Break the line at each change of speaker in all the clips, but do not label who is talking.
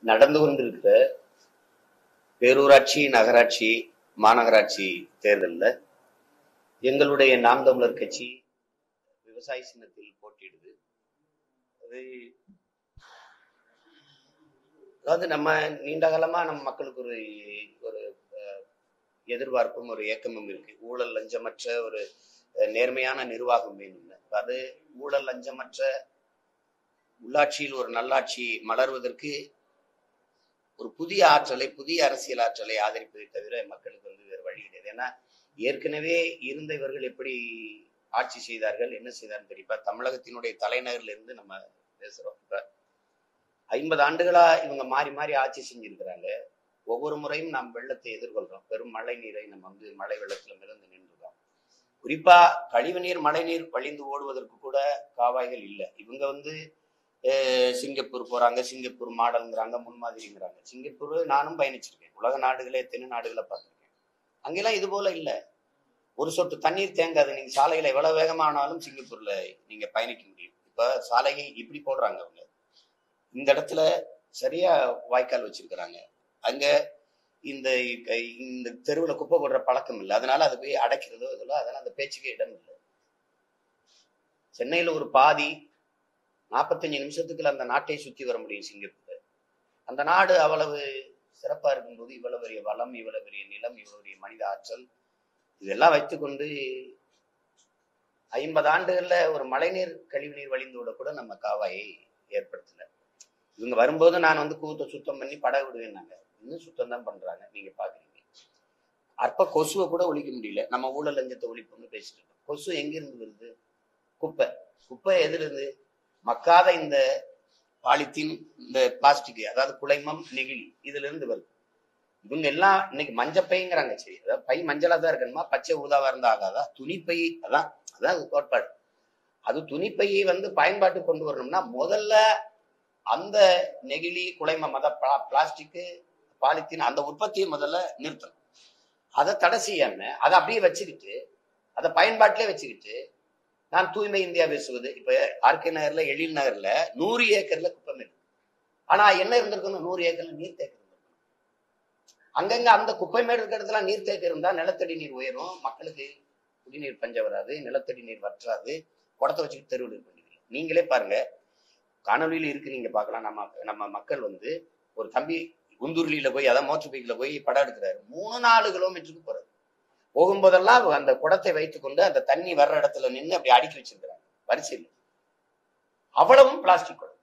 நடந்து கொண்டிருக்கிற பேரூராட்சி நகராட்சி மாநகராட்சி தேர்தல்ல எங்களுடைய நாம் தமிழர் கட்சி விவசாய சின்னத்தில் போட்டியிடுது அது அதாவது நம்ம நீண்ட காலமா நம்ம மக்களுக்கு ஒரு ஒரு அஹ், எதிர்பார்ப்பும் ஒரு ஏக்கமும் இருக்கு ஊழல் லஞ்சமற்ற ஒரு அஹ், நேர்மையான நிர்வாகம் வேணும்னு அப்ப அது ஊழல் லஞ்சமற்ற உள்ளாட்சியில் ஒரு நல்லாட்சி மலர்வதற்கு ஒரு புதிய ஆற்றலை புதிய அரசியல் ஆற்றலை ஆதரிப்பதை தவிர மக்களுக்கு வந்து வேறு வழி கிடையாது ஏன்னா ஏற்கனவே இருந்த இவர்கள் எப்படி ஆட்சி செய்தார்கள் என்ன செய்தார்கள் தெரியுமா தமிழகத்தினுடைய தலைநகர்ல இருந்து நம்ம பேசுறோம் இப்ப ஐம்பது ஆண்டுகளா இவங்க மாறி மாறி ஆட்சி செஞ்சிருக்கிறாங்க ஒவ்வொரு முறையும் நாம் வெள்ளத்தை எதிர்கொள்றோம் பெரும் மழை நீரை நம்ம வந்து மழை வெள்ளத்துல மிதந்து நின்றுறோம் குறிப்பா கழிவுநீர் மழைநீர் வழிந்து ஓடுவதற்கு கூட காவாய்கள் இல்லை இவங்க வந்து அஹ், சிங்கப்பூர் போறாங்க சிங்கப்பூர் மாடல்ங்கிறாங்க முன்மாதிரிங்கிறாங்க சிங்கப்பூர் நானும் பயணிச்சிருக்கேன் உலக நாடுகளே தென்னு நாடுகளை பார்த்திருக்கேன் அங்கெல்லாம் இது போல இல்லை ஒரு சொட்டு தண்ணீர் தேங்காது நீங்க சாலையில எவ்வளவு வேகமானாலும் சிங்கப்பூர்ல நீங்க பயணிக்க முடியும் இப்ப சாலையை இப்படி போடுறாங்க அவங்க இந்த இடத்துல சரியா வாய்க்கால் வச்சிருக்கிறாங்க அங்க இந்த இந்த தெருவுல குப்பை போடுற பழக்கம் இல்லை அதனால அது போய் அடைக்கிறதோ இதெல்லாம் அதனால அந்த பேச்சுக்கே இடம் இல்லை சென்னையில ஒரு பாதி நாற்பத்தஞ்சு நிமிஷத்துக்குள்ள அந்த நாட்டை சுத்தி வர முடியும் சிங்கப்பூர் அந்த நாடு அவ்வளவு சிறப்பா இருக்கும்போது இவ்வளவு பெரிய வளம் இவ்வளவு பெரிய நிலம் இவ்வளவு பெரிய மனித ஆற்றல் இதெல்லாம் வைத்துக்கொண்டு ஐம்பது ஆண்டுகள்ல ஒரு மழைநீர் கழிவுநீர் வழிந்தோட கூட நம்ம காவாயை ஏற்படுத்தல இவங்க வரும்போது நான் வந்து கூத்த சுத்தம் பண்ணி படகு விடுவேன்னாங்க இன்னும் சுத்தம் தான் பண்றாங்க நீங்க பாக்குறீங்க அற்ப கொசுவை கூட ஒழிக்க முடியல நம்ம ஊழல் லஞ்சத்தை ஒழிப்போம்னு பேசிட்டு இருக்கோம் கொசு எங்கிருந்து வருது குப்பை குப்பை எதுல இருந்து மக்காத இந்த பாலித்தீன் இந்த பிளாஸ்டிக் அதாவது குலைமம் நெகிழி இதுல இருந்து வருது இவங்க எல்லாம் இன்னைக்கு மஞ்சப்பைங்கிறாங்க சரி அதாவது பை மஞ்சளா தான் இருக்கணுமா பச்சை ஊதாவா இருந்தா ஆகாதா துணிப்பை அதான் அதான் அது கோட்பாடு அது துணிப்பையை வந்து பயன்பாட்டு கொண்டு வரணும்னா முதல்ல அந்த நெகிழி குலைமம் அதாவது பிளா- பிளாஸ்டிக்கு பாலித்தீன் அந்த உற்பத்தியை முதல்ல நிறுத்தணும் அதை தடை செய்யாம அதை அப்படியே வச்சுக்கிட்டு அதை பயன்பாட்டிலே வச்சுக்கிட்டு நான் தூய்மை இந்தியா பேசுவது இப்ப ஆர்கே நகர்ல எழில் நகர்ல நூறு ஏக்கர்ல குப்பம் இருக்கு ஆனா என்ன இருந்திருக்கணும் நூறு ஏக்கர்ல நீர் தேக்கம் இருந்திருக்கணும் அங்கங்க அந்த குப்பை மேடு இருக்கிற இடத்துல நீர் தேக்கம் இருந்தா நிலத்தடி நீர் உயரும் மக்களுக்கு குடிநீர் பஞ்சம் வராது நிலத்தடி நீர் வற்றாது குடத்தை வச்சுக்கிட்டு தெருவில் இருக்க வேண்டியது நீங்களே பாருங்க காணொலியில இருக்கு நீங்க பார்க்கலாம் நம்ம நம்ம மக்கள் வந்து ஒரு தம்பி குந்தூர்லியில போய் அதான் மோட்டர் போய் படம் எடுக்கிறாரு மூணு நாலு கிலோமீட்டருக்கு போறாரு போகும்போதெல்லாம் அந்த குடத்தை வைத்துக்கொண்டு அந்த தண்ணி வர்ற இடத்துல நின்று அப்படி அடுக்கி வச்சிருக்கிறாங்க வரிசையில் அவ்வளவும் பிளாஸ்டிக் குடம்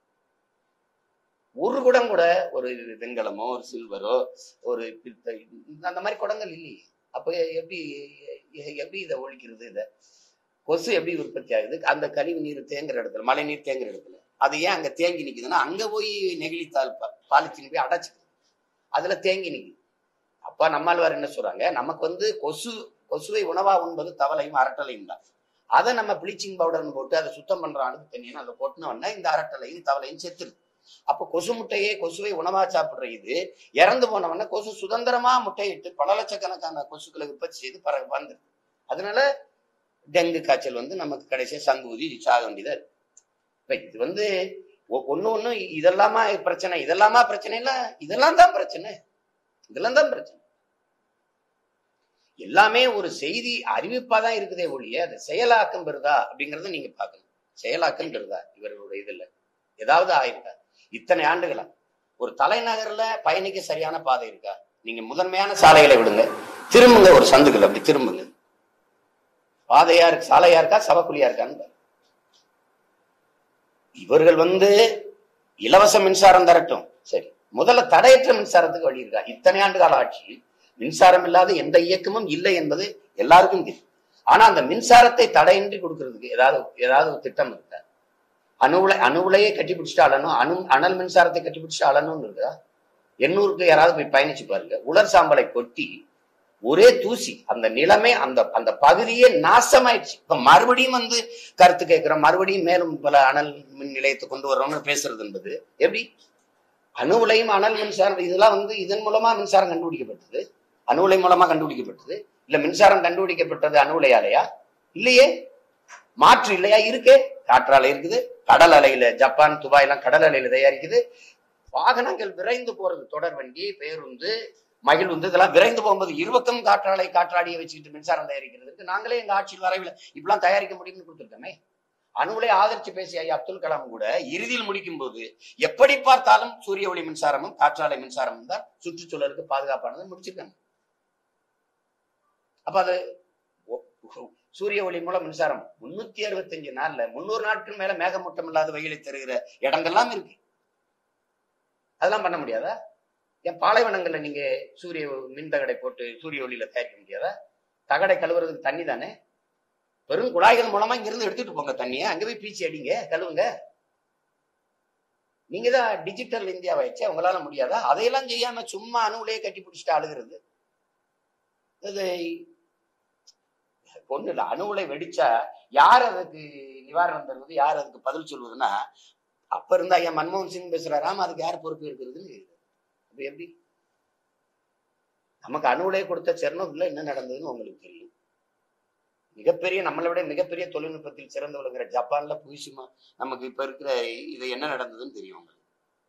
ஒரு குடம் கூட ஒரு வெண்கலமோ ஒரு சில்வரோ ஒரு பித்த அந்த மாதிரி குடங்கள் இல்லையே அப்ப எப்படி எப்படி இதை ஒழிக்கிறது இதை கொசு எப்படி உற்பத்தி ஆகுது அந்த கழிவு நீர் தேங்குற இடத்துல மழை நீர் தேங்குற இடத்துல அது ஏன் அங்க தேங்கி நிக்குதுன்னா அங்க போய் நெகிழித்தாள் பா- பாலித்தீன் போய் அடைச்சிக்குது அதுல தேங்கி நிக்குது அப்ப நம்மாழ்வார் என்ன சொல்றாங்க நமக்கு வந்து கொசு கொசுவை உணவா உண்பது தவளையும் அரட்டலையும் தான் அதை நம்ம ப்ளீச்சிங் பவுடர்னு போட்டு அதை சுத்தம் பண்ற அணுக்கு தண்ணின்னு அதை போட்டுனோடனே இந்த அரட்டலையும் தவளையும் செத்துருது அப்ப கொசு முட்டையே கொசுவை உணவா சாப்பிடுற இது இறந்து போனவொடனே கொசு சுதந்திரமா முட்டையிட்டு பல லட்சக்கணக்கான கொசுக்களை உற்பத்தி செய்து பற வந்துருது அதனால டெங்கு காய்ச்சல் வந்து நமக்கு கடைசியா சங்கூதி சாக வேண்டியதா இருக்கு இப்ப இது வந்து ஒ- ஒண்ணு ஒண்ணு இதெல்லாமா பிரச்சனை இதெல்லாமா பிரச்சனை இல்ல இதெல்லாம் தான் பிரச்சனை இதெல்லாம் தான் பிரச்சனை எல்லாமே ஒரு செய்தி அறிவிப்பா தான் இருக்குதே ஒழிய அது செயலாக்கம் பெறுதா அப்படிங்கறத நீங்க பார்க்கணும் செயலாக்கம் பெறுதா இவர்களுடைய இதுல ஏதாவது ஆயிருக்கா இத்தனை ஆண்டுகளா ஒரு தலைநகர்ல பயணிக்க சரியான பாதை இருக்கா நீங்க முதன்மையான சாலைகளை விடுங்க திரும்புங்க ஒரு சந்துக்குள்ள அப்படி திரும்புங்க பாதையா இருக்கு சாலையா இருக்கா சவக்குழியா இருக்கான்னு பாருங்க. இவர்கள் வந்து இலவச மின்சாரம் தரட்டும் சரி முதல்ல தடையற்ற மின்சாரத்துக்கு வழி இருக்கா இத்தனை ஆண்டு கால ஆட்சியில் மின்சாரம் இல்லாத எந்த இயக்கமும் இல்லை என்பது எல்லாருக்கும் தெரியும் ஆனா அந்த மின்சாரத்தை தடையின்றி கொடுக்கறதுக்கு ஏதாவது ஏதாவது ஒரு திட்டம் இருக்கா அணு உலை அணு உலையை கட்டி பிடிச்சிட்டு அழணும் அணு அனல் மின்சாரத்தை கட்டி பிடிச்சிட்டு அழணும்னு இருக்கா எண்ணூருக்கு யாராவது போய் பயணிச்சு பாருங்க உலர் சாம்பலை கொட்டி ஒரே தூசி அந்த நிலமே அந்த அந்த பகுதியே நாசமாயிடுச்சு இப்ப மறுபடியும் வந்து கருத்து கேட்கிறோம் மறுபடியும் மேலும் பல அனல் மின் நிலையத்தை கொண்டு வர்றோம்னு பேசுறது என்பது எப்படி அணு உலையும் அனல் மின்சாரம் இதெல்லாம் வந்து இதன் மூலமா மின்சாரம் கண்டுபிடிக்கப்பட்டது அணு உலை மூலமா கண்டுபிடிக்கப்பட்டது இல்ல மின்சாரம் கண்டுபிடிக்கப்பட்டது அணு உலையாலையா இல்லையே மாற்று இல்லையா இருக்கே காற்றாலை இருக்குது கடல் அலையில ஜப்பான் துபாய் எல்லாம் கடல் அலையில தயாரிக்குது வாகனங்கள் விரைந்து போறது தொடர் வண்டி பேருந்து மகிழ்ந்து இதெல்லாம் விரைந்து போகும்போது இருபக்கம் காற்றாலை காற்றாடியை வச்சுக்கிட்டு மின்சாரம் தயாரிக்கிறதுக்கு நாங்களே எங்க ஆட்சியில் வரவில்லை இப்படிலாம் தயாரிக்க முடியும்னு கொடுத்துருக்கோமே அணுவிலே ஆதரிச்சு பேசிய ஐயா அப்துல் கலாம் கூட இறுதியில் முடிக்கும் போது எப்படி பார்த்தாலும் சூரிய ஒளி மின்சாரமும் காற்றாலை மின்சாரமும் தான் சுற்றுச்சூழலுக்கு பாதுகாப்பானது முடிச்சிருக்காங்க அப்ப அது ஒ- சூரிய ஒளி மூலம் மின்சாரம் முன்னூத்தி அறுபத்தஞ்சு நாள்ல முன்னூறு நாட்கள் மேல மேகமூட்டம் இல்லாத வெயிலை தருகிற இடங்கள்லாம் இருக்கு அதெல்லாம் பண்ண முடியாதா என் பாலைவனங்கள்ல நீங்க சூரிய மின் தகடை போட்டு சூரிய ஒளியில தயாரிக்க முடியாதா தகடை கழுவுறதுக்கு தண்ணி தானே வெறும் குழாய்கள் மூலமா இங்க இருந்து எடுத்துட்டு போங்க தண்ணியை அங்க போய் பீச்சி அடிங்க கழுவுங்க நீங்க தான் டிஜிட்டல் இந்தியாவாயிடுச்சு உங்களால முடியாதா அதையெல்லாம் செய்யாம சும்மா அணுவிலேயே கட்டி பிடிச்சிட்டு அழுகிறது இது ஒண்ணு இல்ல அணுவுலை வெடிச்சா யார் அதுக்கு நிவாரணம் தருவது யார் அதுக்கு பதில் சொல்வதுன்னா அப்ப இருந்தா ஐயா மன்மோகன் சிங் பேசுறாராம் அதுக்கு யார் பொறுப்பு இருக்கிறதுன்னு கேக்குது. அப்ப எப்படி நமக்கு அணுவுலை கொடுத்த செர்னோபில்ல என்ன நடந்ததுன்னு உங்களுக்கு தெரியும் மிகப்பெரிய நம்மளை விட மிகப்பெரிய தொழில்நுட்பத்தில் சிறந்து விளங்குற ஜப்பான்ல புதுசுமா நமக்கு இப்ப இருக்கிற இது என்ன நடந்ததுன்னு தெரியும் உங்களுக்கு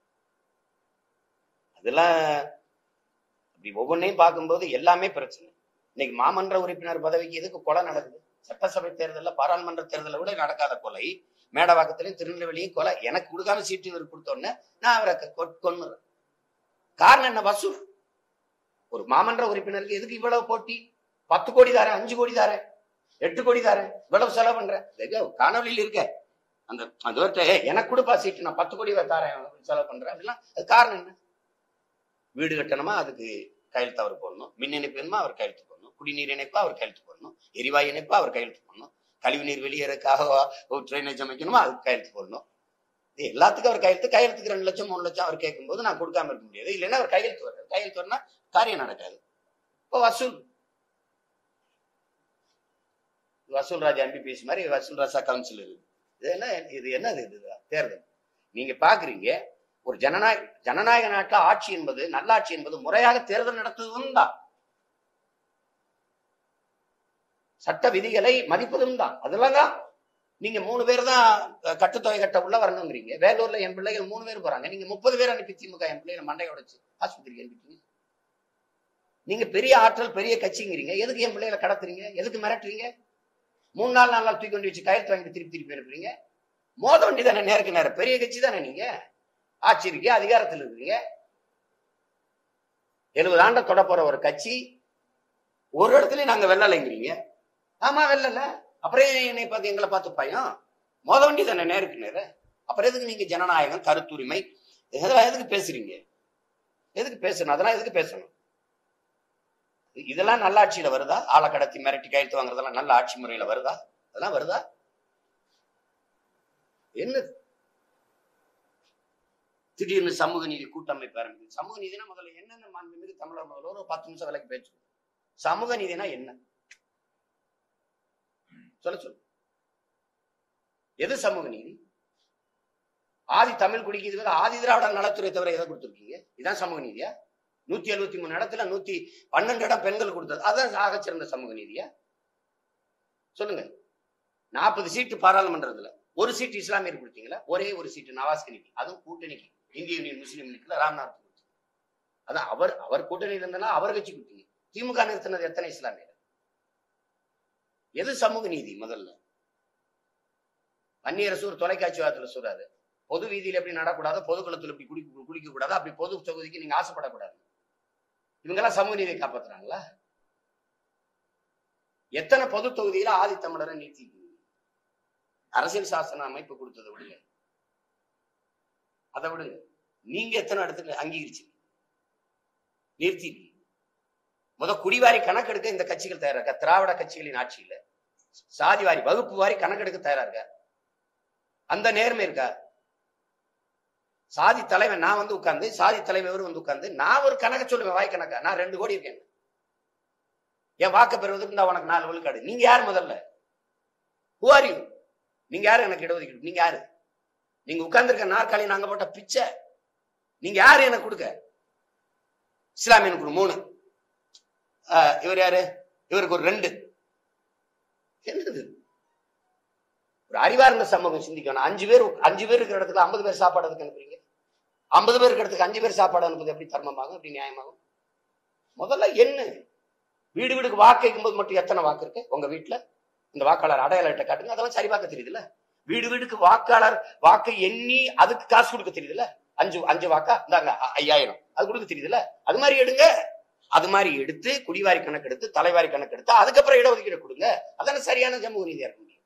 அதெல்லாம் அப்படி ஒவ்வொன்றையும் பார்க்கும்போது எல்லாமே பிரச்சனை இன்னைக்கு மாமன்ற உறுப்பினர் பதவிக்கு எதுக்கு கொலை நடக்குது சட்டசபை தேர்தல்ல பாராளுமன்ற தேர்தலை விட நடக்காத கொலை மேடவாக்கத்திலையும் திருநெல்வேலியும் கொலை எனக்கு கொடுக்காம சீட்டு இவர் கொடுத்தோன்னே நான் அவரை கொ- கொன்னுறேன் காரணம் என்ன வசூல் ஒரு மாமன்ற உறுப்பினருக்கு எதுக்கு இவ்வளவு போட்டி பத்து கோடி தாரேன் அஞ்சு கோடி தாரேன் எட்டு கோடி தாரேன் இவ்வளவு செலவு பண்றேன் இதோ காணொலியில் இருக்க அந்த அந்த ஒருத்தர், "ஏய், எனக்கு கொடுப்பா சீட்டு நான் பத்து கோடி தாரேன் செலவு பண்றேன் அப்படிலாம் அது காரணம் என்ன வீடு கட்டணுமா அதுக்கு கையெழுத்து அவர் போடணும் மின் இணைப்பு வேணுமா அவர் கையெழுத்து போடணும் குடிநீர் இணைப்பா அவர் கையெழுத்து போடணும் எரிவாயு இணைப்பா அவர் கையெழுத்து போடணும் கழிவுநீர் வெளியேறதுக்காக ஒரு ட்ரைனேஜ் அமைக்கணுமா அதுக்கு கையெழுத்து போடணும் இது எல்லாத்துக்கும் அவர் கையெழுத்து கையெழுத்துக்கு ரெண்டு லட்சம் மூணு லட்சம் அவர் கேட்கும்போது நான் கொடுக்காம இருக்க முடியாது இல்லைன்னா அவர் கையெழுத்து வர்றாரு கையெழுத்து வரனா காரியம் நடக்காது இப்போ வசூல் வசூல் ராஜா எம்பிபிஎஸ் மாதிரி வசூல் ராஜா கவுன்சில் இருக்கு இது என்ன இது என்னது இது தேர்தல் நீங்க பாக்குறீங்க ஒரு ஜனநாயக ஜனநாயக நாட்டுல ஆட்சி என்பது நல்லாட்சி என்பது முறையாக தேர்தல் நடத்துவதும் தான் சட்ட விதிகளை மதிப்பதும் தான் அதெல்லாம் தான் நீங்க மூணு பேர் தான் அஹ், கட்டுத்தொகை கட்ட உள்ள வரணுங்கிறீங்க வேலூர்ல என் பிள்ளைகள் மூணு பேர் போறாங்க நீங்க முப்பது பேர் அனுப்பி திமுக என் பிள்ளைகளை மண்டையை உடைச்சு ஆஸ்பத்திரிக்கு அனுப்பிட்டீங்க நீங்க பெரிய ஆற்றல் பெரிய கட்சிங்கிறீங்க எதுக்கு என் பிள்ளைகளை கடத்துறீங்க எதுக்கு மிரட்டுறீங்க மூணு நாள் நாலு நாள் தூக்கி கொண்டு வச்சு கையெழுத்து வாங்கிட்டு திருப்பி திருப்பி அனுப்புறீங்க மோத வேண்டி தானே நேருக்கு நேரம் பெரிய கட்சி தானே நீங்க ஆட்சி இருக்கீங்க அதிகாரத்தில் இருக்கிறீங்க எழுபது ஆண்ட தொட போற ஒரு கட்சி ஒரு இடத்துலயும் நாங்க வெள்ளலைங்கிறீங்க ஆமா வெள்ளல அப்புறம் ஏன் என்னை பார்த்து எங்களை பார்த்து பயம் மோத வேண்டி தானே நேருக்கு நேர அப்புறம் எதுக்கு நீங்க ஜனநாயகம் கருத்துரிமை இதெல்லாம் எதுக்கு பேசுறீங்க எதுக்கு பேசணும் அதெல்லாம் எதுக்கு பேசணும் இதெல்லாம் நல்ல ஆட்சியில வருதா ஆளை கடத்தி மிரட்டி கையெழுத்து வாங்குறதெல்லாம் நல்ல ஆட்சி முறையில வருதா அதெல்லாம் வருதா என்ன திடீர்னு சமூக நீதி கூட்டமைப்பு ஆரம்பிக்குது சமூக நீதினா முதல்ல என்னென்ன மாண்புமிகு தமிழர் முதல்வர் ஒரு பத்து நிமிஷம் விலைக்கு பேச்சு சமூக நீதினா என்ன சொல்ல சொல்லு எது சமூக நீதி ஆதி தமிழ் குடிக்கு இது ஆதி திராவிட நலத்துறை தவிர எதை கொடுத்துருக்கீங்க இதான் சமூக நீதியா நூத்தி எழுபத்தி மூணு இடத்துல நூத்தி பன்னெண்டு இடம் பெண்கள் கொடுத்தது அதான் ஆகச் சிறந்த சமூக நீதியா சொல்லுங்க நாற்பது சீட்டு பாராளுமன்றத்துல ஒரு சீட்டு இஸ்லாமியர் கொடுத்தீங்களா ஒரே ஒரு சீட்டு நவாஸ் கனிக்கு அதுவும் கூட்டணிக்கு இந்திய யூனியன் முஸ்லீம் லீக்ல ராம்நாத் கொடுத்தீங்க அதான் அவர் அவர் கூட்டணியில் இருந்தனா அவர் கட்சி கொடுத்தீங்க திமுக நிறுத்தினது எத்தனை இஸ்லாமியர் எது சமூக நீதி முதல்ல அந்நியரசு ஒரு தொலைக்காட்சி வாரத்துல சொல்றாரு பொது வீதியில எப்படி நடக்கூடாது பொது குளத்துல இப்படி குடிக்க குடிக்க கூடாது அப்படி பொது தொகுதிக்கு நீங்க ஆசைப்படக்கூடாது இவங்கெல்லாம் சமூக நீதியை காப்பாத்துறாங்களா எத்தனை பொது தொகுதியில ஆதித்தமிழரை நீட்டிருக்கீங்க அரசியல் சாசன அமைப்பு கொடுத்ததை விடுங்க அதை விடுங்க நீங்க எத்தனை இடத்துல அங்கீகரிச்சீங்க நிறுத்திருக்கீங்க முத குடிவாரி கணக்கெடுக்க இந்த கட்சிகள் தயாரா இருக்கா திராவிட கட்சிகளின் ஆட்சியில சாதி வாரி வகுப்பு வாரி கணக்கெடுக்க தயாரா இருக்கா அந்த நேர்மை இருக்கா சாதி தலைவன் நான் வந்து உட்கார்ந்து சாதி தலைவர் வந்து உட்கார்ந்து நான் ஒரு கணக்கு சொல்லுவேன் வாய் கணக்கா நான் ரெண்டு கோடி இருக்கேன் என் வாக்கு பெறுவதற்கு இந்த உனக்கு நாலு விழுக்காடு நீங்க யார் முதல்ல Who are you? நீங்க யாரு எனக்கு இடஒதுக்கீடு நீங்க யாரு நீங்க உட்கார்ந்துருக்க நாற்காலி நாங்க போட்ட பிச்சை நீங்க யாரு எனக்கு கொடுக்க இஸ்லாமியனுக்கு ஒரு மூணு ஆஹ், இவர் யாரு இவருக்கு ஒரு ரெண்டு என்னது ஒரு அறிவார்ந்த சமூகம் சிந்திக்கணும் அஞ்சு பேர் அஞ்சு பேர் இருக்கிற இடத்துல ஐம்பது பேர் சாப்பாடு எதுக்கு அனுப்புறீங்க ஐம்பது பேர் இருக்கிறதுக்கு அஞ்சு பேர் சாப்பாடு அனுப்புது எப்படி தர்மமாகும் எப்படி நியாயமாகும் முதல்ல என்ன வீடு வீடுக்கு வாக்கு வைக்கும்போது மட்டும் எத்தனை வாக்கு இருக்கு உங்க வீட்டுல இந்த வாக்காளர் அடையாள அட்டை காட்டுங்க அதெல்லாம் சரி பார்க்க தெரியுதுல்ல வீடு வீடுக்கு வாக்காளர் வாக்கை எண்ணி அதுக்கு காசு கொடுக்க தெரியுதுல்ல அஞ்சு அஞ்சு வாக்கா இந்தாங்க அ- ஐயாயிரம் அது கொடுக்க தெரியுதுல்ல அது மாதிரி எடுங்க அது மாதிரி எடுத்து குடிவாரி கணக்கு எடுத்து தலைவாரி கணக்கு எடுத்து அதுக்கப்புறம் இடஒதுக்கீடு கொடுங்க அதான சரியான சமூக நீதியா இருக்க முடியும்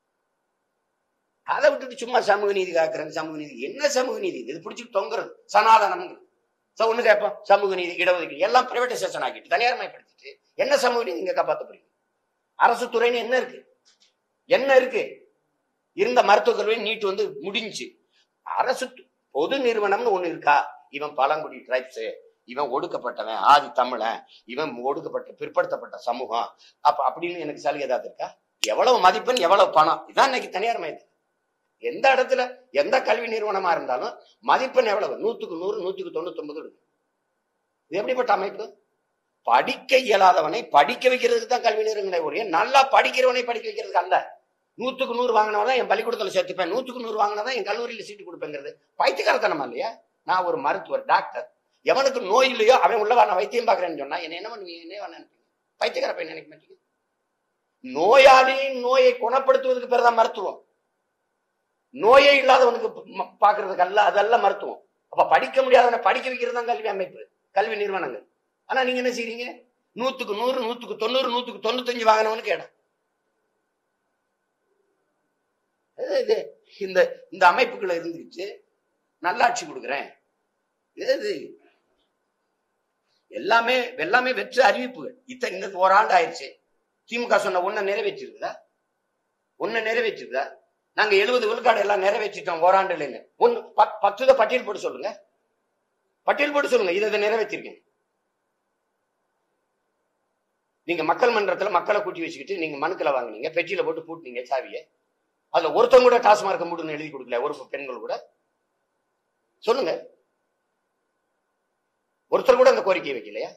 அதை விட்டுட்டு சும்மா சமூக நீதி காக்குறாங்க சமூக நீதி என்ன சமூக நீதி இது பிடிச்சிட்டு தொங்குறது சனாதனம் சோ ஒண்ணு கேட்போம் சமூக நீதி இடஒதுக்கீடு எல்லாம் பிரைவேடைசேஷன் ஆக்கிட்டு தனியார்மயப்படுத்திட்டு என்ன சமூக நீதி இங்க காப்பாத்த போறீங்க அரசு துறைன்னு என்ன இருக்கு என்ன இருக்கு இருந்த மருத்துவக் கல்வி நீட் வந்து முடிஞ்சு அரசு து- பொது நிறுவனம்னு ஒண்ணு இருக்கா இவன் பழங்குடி டிரைப்ஸ் இவன் ஒடுக்கப்பட்டவன் ஆதி தமிழன் இவன் ஒடுக்கப்பட்ட பிற்படுத்தப்பட்ட சமூகம் அப்ப அப்படின்னு எனக்கு சலுகை ஏதாவது இருக்கா எவ்வளவு மதிப்பெண் எவ்வளவு பணம் இதான் இன்னைக்கு தனியார் மையத்தில் எந்த இடத்துல எந்த கல்வி நிறுவனமா இருந்தாலும் மதிப்பெண் எவ்வளவு நூத்துக்கு நூறு நூத்துக்கு தொண்ணூத்தி ஒன்பது இருக்கு இது எப்படிப்பட்ட அமைப்பு படிக்க இயலாதவனை படிக்க வைக்கிறதுக்கு தான் கல்வி நிறுவனங்களே ஒழிய நல்லா படிக்கிறவனை படிக்க வைக்கிறதுக்கு அல்ல நூத்துக்கு நூறு வாங்கினவன் தான் என் பள்ளிக்கூடத்துல சேர்த்துப்பேன் நூத்துக்கு நூறு வாங்கினதான் என் கல்லூரியில சீட்டு கொடுப்பேங்கிறது பைத்தியக்காரத்தனமா இல்லையா நான் ஒரு மருத்துவர் டாக்டர் எவனுக்கு நோய் இல்லையோ அவன் உள்ளவா நான் வைத்தியம் பாக்குறேன்னு சொன்னா என்ன என்ன பண்ணுவீங்க என்ன வேணா நினைப்பீங்க பைத்தியக்கார பையன் நினைக்க மாட்டீங்க நோயாளியின் நோயை குணப்படுத்துவதற்கு பேர் தான் மருத்துவம் நோயே இல்லாதவனுக்கு ம- பாக்குறதுக்கு அல்ல அதல்ல மருத்துவம் அப்ப படிக்க முடியாதவனை படிக்க வைக்கிறது தான் கல்வி அமைப்பு கல்வி நிறுவனங்கள் ஆனா நீங்க என்ன செய்றீங்க நூத்துக்கு நூறு நூத்துக்கு தொண்ணூறு நூத்துக்கு தொண்ணூத்தஞ்சு வாங்கினவனுக்கு இடம் இது- இது இந்த இந்த அமைப்புகளை இருந்துச்சு நல்லாட்சி கொடுக்குறேன் இது இது எல்லாமே எல்லாமே வெற்று அறிவிப்புகள் இத்தனை இந்த ஓராண்டு ஆயிடுச்சு திமுக சொன்ன ஒன்ன நிறைவேற்றிருக்குதா ஒன்ன நிறைவேற்றிருக்குதா நாங்க எழுபது விழுக்காடு எல்லாம் நிறைவேற்றிட்டோம் ஓராண்டுல ஒன்னு பத்- பத்து இதை பட்டியல் போட்டு சொல்லுங்க பட்டியல் போட்டு சொல்லுங்க இதை இதை நிறைவேற்றிருக்கேன் நீங்க மக்கள் மன்றத்துல மக்களை கூட்டி வச்சுக்கிட்டு நீங்க மனுக்களை வாங்குனீங்க பெட்டியில போட்டு பூட்டினீங்க சாவியை அதுல ஒருத்தவங்க கூட டாஸ்மார்க்க மூடுன்னு எழுதி கொடுக்கல ஒரு பெண்கள் கூட சொல்லுங்க ஒருத்தர் கூட அந்த கோரிக்கையை வைக்கலையா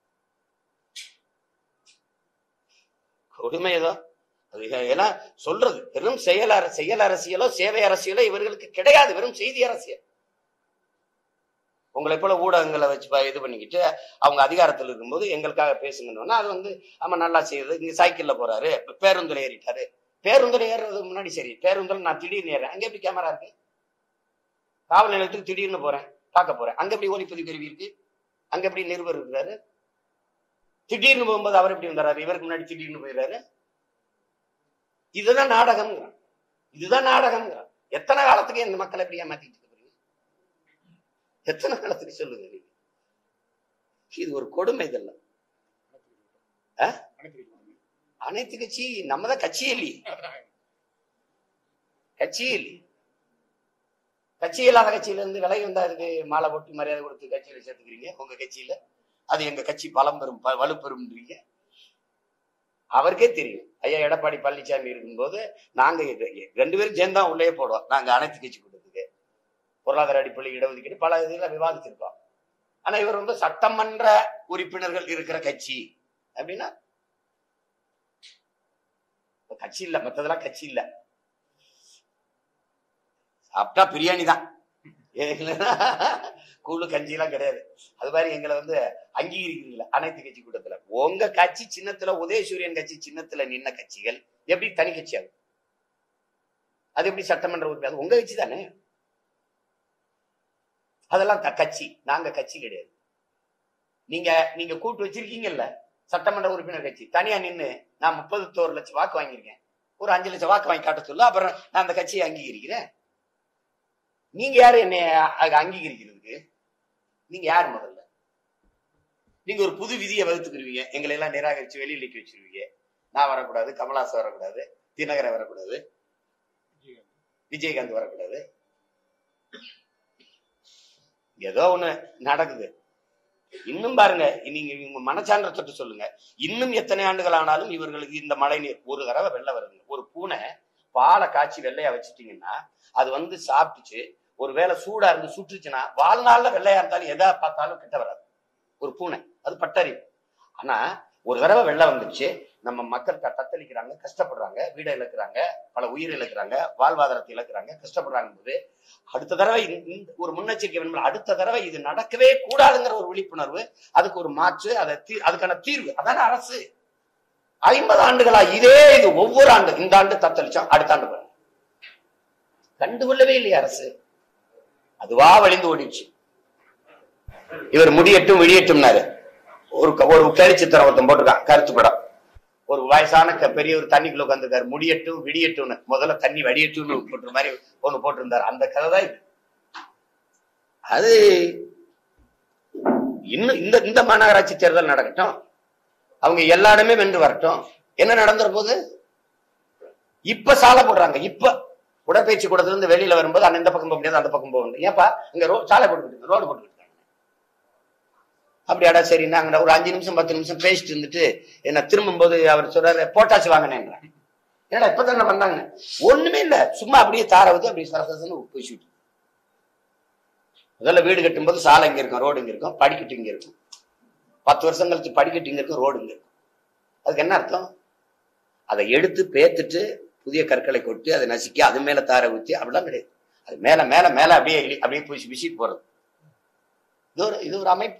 கொடுமையதான் அது எல்லாம் சொல்றது வெறும் செயல் அர- செயல் அரசியலோ சேவை அரசியலோ இவர்களுக்கு கிடையாது வெறும் செய்தி அரசியல் உங்களை போல ஊடகங்களை வச்சு ப- இது பண்ணிக்கிட்டு அவங்க அதிகாரத்தில் இருக்கும்போது எங்களுக்காக பேசுங்கன்னா அது வந்து ஆமா நல்லா செய்யுது இங்க சைக்கிள்ல போறாரு பேருந்துல ஏறிட்டாரு பேருந்துல ஏறுறதுக்கு முன்னாடி சரி பேருந்துல நான் திடீர்னு ஏறேன் அங்க எப்படி கேமரா இருக்கு காவல் நிலையத்துக்கு திடீர்னு போறேன் பார்க்க போறேன் அங்க எப்படி ஒளிப்பதிவு கருவி இருக்கு அங்க எப்படி நிருபர் இருக்கிறாரு திடீர்னு போகும்போது அவர் எப்படி வந்தாரு இவருக்கு முன்னாடி திடீர்னு போயிடுறாரு இதுதான் நாடகம்ங்கிறான் இதுதான் நாடகம்ங்கிறான் எத்தனை காலத்துக்கு இந்த மக்களை எப்படி ஏமாத்திட்டு இருக்கிறீங்க எத்தனை காலத்துக்கு சொல்லுங்க நீங்க இது ஒரு கொடுமை இதெல்லாம் ஆ? அனைத்து கட்சி நம்ம தான் கட்சியே இல்லையே கட்சியே இல்லையே கட்சி இல்லாத கட்சியில இருந்து விலகி வந்தா அதுக்கு மாலை போட்டு மரியாதை கொடுத்து கட்சியில சேர்த்துக்கிறீங்க உங்க கட்சியில அது எங்க கட்சி பலம் பெறும் ப- வலுப்பெறும்ன்றீங்க அவருக்கே தெரியும் ஐயா எடப்பாடி பழனிசாமி இருக்கும்போது நாங்க இது- ரெண்டு பேரும் சேர்ந்தா உள்ளே போடுவோம் நாங்க அனைத்து கட்சி கூட்டத்துக்கு பொருளாதார அடிப்படையில் இடஒதுக்கீடு பல இதுல விவாதிச்சிருக்கோம் ஆனா இவர் வந்து சட்டமன்ற உறுப்பினர்கள் இருக்கிற கட்சி அப்படின்னா இப்ப கட்சி இல்ல மத்ததெல்லாம் கட்சி இல்ல சாப்பிட்டா பிரியாணி தான் கூழு கஞ்சி எல்லாம் கிடையாது அது மாதிரி எங்களை வந்து அங்கீகரிக்கிறீங்களா அனைத்து கட்சி கூட்டத்துல உங்க கட்சி சின்னத்துல உதயசூரியன் கட்சி சின்னத்துல நின்ன கட்சிகள் எப்படி தனி கட்சி ஆகும் அது எப்படி சட்டமன்ற உறுப்பினர் அது உங்க கட்சி தானே அதெல்லாம் த- கட்சி நாங்க கட்சி கிடையாது நீங்க நீங்க கூட்டு வச்சிருக்கீங்கல்ல சட்டமன்ற உறுப்பினர் கட்சி தனியா நின்னு நான் முப்பத்தோரு லட்சம் வாக்கு வாங்கியிருக்கேன் ஒரு அஞ்சு லட்சம் வாக்கு வாங்கி காட்ட சொல்லு அப்புறம் நான் அந்த கட்சியை அங்கீகரிக்கிறேன் நீங்க யாரு என்னை அ- அங்கீகரிக்கிறதுக்கு நீங்க யார் முதல்ல நீங்க ஒரு புது விதியை வகுத்துக்கிருவீங்க எங்களை எல்லாம் நிராகரிச்சு வெளியில நிக்க வச்சிருவீங்க நான் வரக்கூடாது கமலாசன் வரக்கூடாது தினகரன் வரக்கூடாது விஜயகாந்த் வரக்கூடாது ஏதோ ஒண்ணு நடக்குது இன்னும் பாருங்க நீங்க உங்க மனச்சான்ற தொட்டு சொல்லுங்க இன்னும் எத்தனை ஆண்டுகள் ஆனாலும் இவர்களுக்கு இந்த மழை நீர் ஒரு தடவை வெள்ள வருங்க ஒரு பூனை பாலை காய்ச்சி வெள்ளையா வச்சுட்டீங்கன்னா அது வந்து சாப்பிட்டுச்சு ஒருவேளை சூடா இருந்து சுட்டுச்சுன்னா வாழ்நாள்ல வெள்ளையா இருந்தாலும் எதா பார்த்தாலும் கிட்ட வராது ஒரு பூனை அது பட்டறிவு ஆனா ஒரு தடவை வெள்ளம் வந்துச்சு நம்ம மக்கள் த- தத்தளிக்கிறாங்க கஷ்டப்படுறாங்க வீடை இழக்கிறாங்க பல உயிர் இழக்கிறாங்க வாழ்வாதாரத்தை இழக்கிறாங்க கஷ்டப்படுறாங்க போது அடுத்த தடவை இந்த- இந்த ஒரு முன்னெச்சரிக்கை வேணும் அடுத்த தடவை இது நடக்கவே கூடாதுங்கிற ஒரு விழிப்புணர்வு அதுக்கு ஒரு மாற்று அதை தீ- அதுக்கான தீர்வு அதான அரசு ஐம்பது ஆண்டுகளா இதே இது ஒவ்வொரு ஆண்டு இந்த ஆண்டு தத்தளிச்சோம் அடுத்த ஆண்டு பாருங்க கண்டுகொள்ளவே இல்லையா அரசு அதுவா வழிந்து ஓடிச்சு இவர் முடியட்டும் விழியட்டும்னாரு ஒரு க- ஒரு கேலிச்சித்திரம் ஒருத்தன் போட்டிருக்கான் கருத்து படம் ஒரு வயசான க- பெரிய ஒரு தண்ணிக்குள்ள உட்காந்துருக்காரு முடியட்டும் விடியட்டும்னு முதல்ல தண்ணி வடியட்டும்னு போட்டுற மாதிரி ஒண்ணு போட்டிருந்தாரு அந்த கதை தான் இது அது இன்னும் இந்த இந்த மாநகராட்சி தேர்தல் நடக்கட்டும் அவங்க எல்லா இடமே வென்று வரட்டும் என்ன நடந்துற போது இப்ப சாலை போடுறாங்க இப்ப உடற்பயிற்சி கூடத்துல இருந்து வெளியில வரும்போது அந்த இந்த பக்கம் போக முடியாது அந்த பக்கம் போக முடியாது ஏப்பா இங்க ரோ சாலை போட்டுக்கிட்டு ரோடு போட்டுக்கிட்டு இருக்காங்க. அப்படியாடா சரி நாங்க ஒரு அஞ்சு நிமிஷம் பத்து நிமிஷம் பேசிட்டு இருந்துட்டு என்ன திரும்பும்போது அவர் சொல்றாரு போட்டாச்சு வாங்கினேன் என்னடா இப்பதான் பண்ணாங்க ஒண்ணுமே இல்ல சும்மா அப்படியே தார வந்து அப்படியே சரசரசன்னு பூசிட்டு முதல்ல வீடு கட்டும்போது சாலை இங்க இருக்கும் ரோடு இங்க இருக்கும் படிக்கட்டு இங்க இருக்கும் பத்து வருஷம் கழிச்சு படிக்கட்டு இங்க இருக்கும் ரோடு இங்க இருக்கும் அதுக்கு என்ன அர்த்தம் அதை எடுத்து பேத்துட்டு புதிய கற்களை கொட்டி அதை நசுக்கி அது மேல தார ஊத்தி அப்படிலாம் கிடையாது அது மேல மேல மேல அப்படியே இழி- அப்படியே பூசி வீசி போறது இது ஒரு இது ஒரு அமைப்பு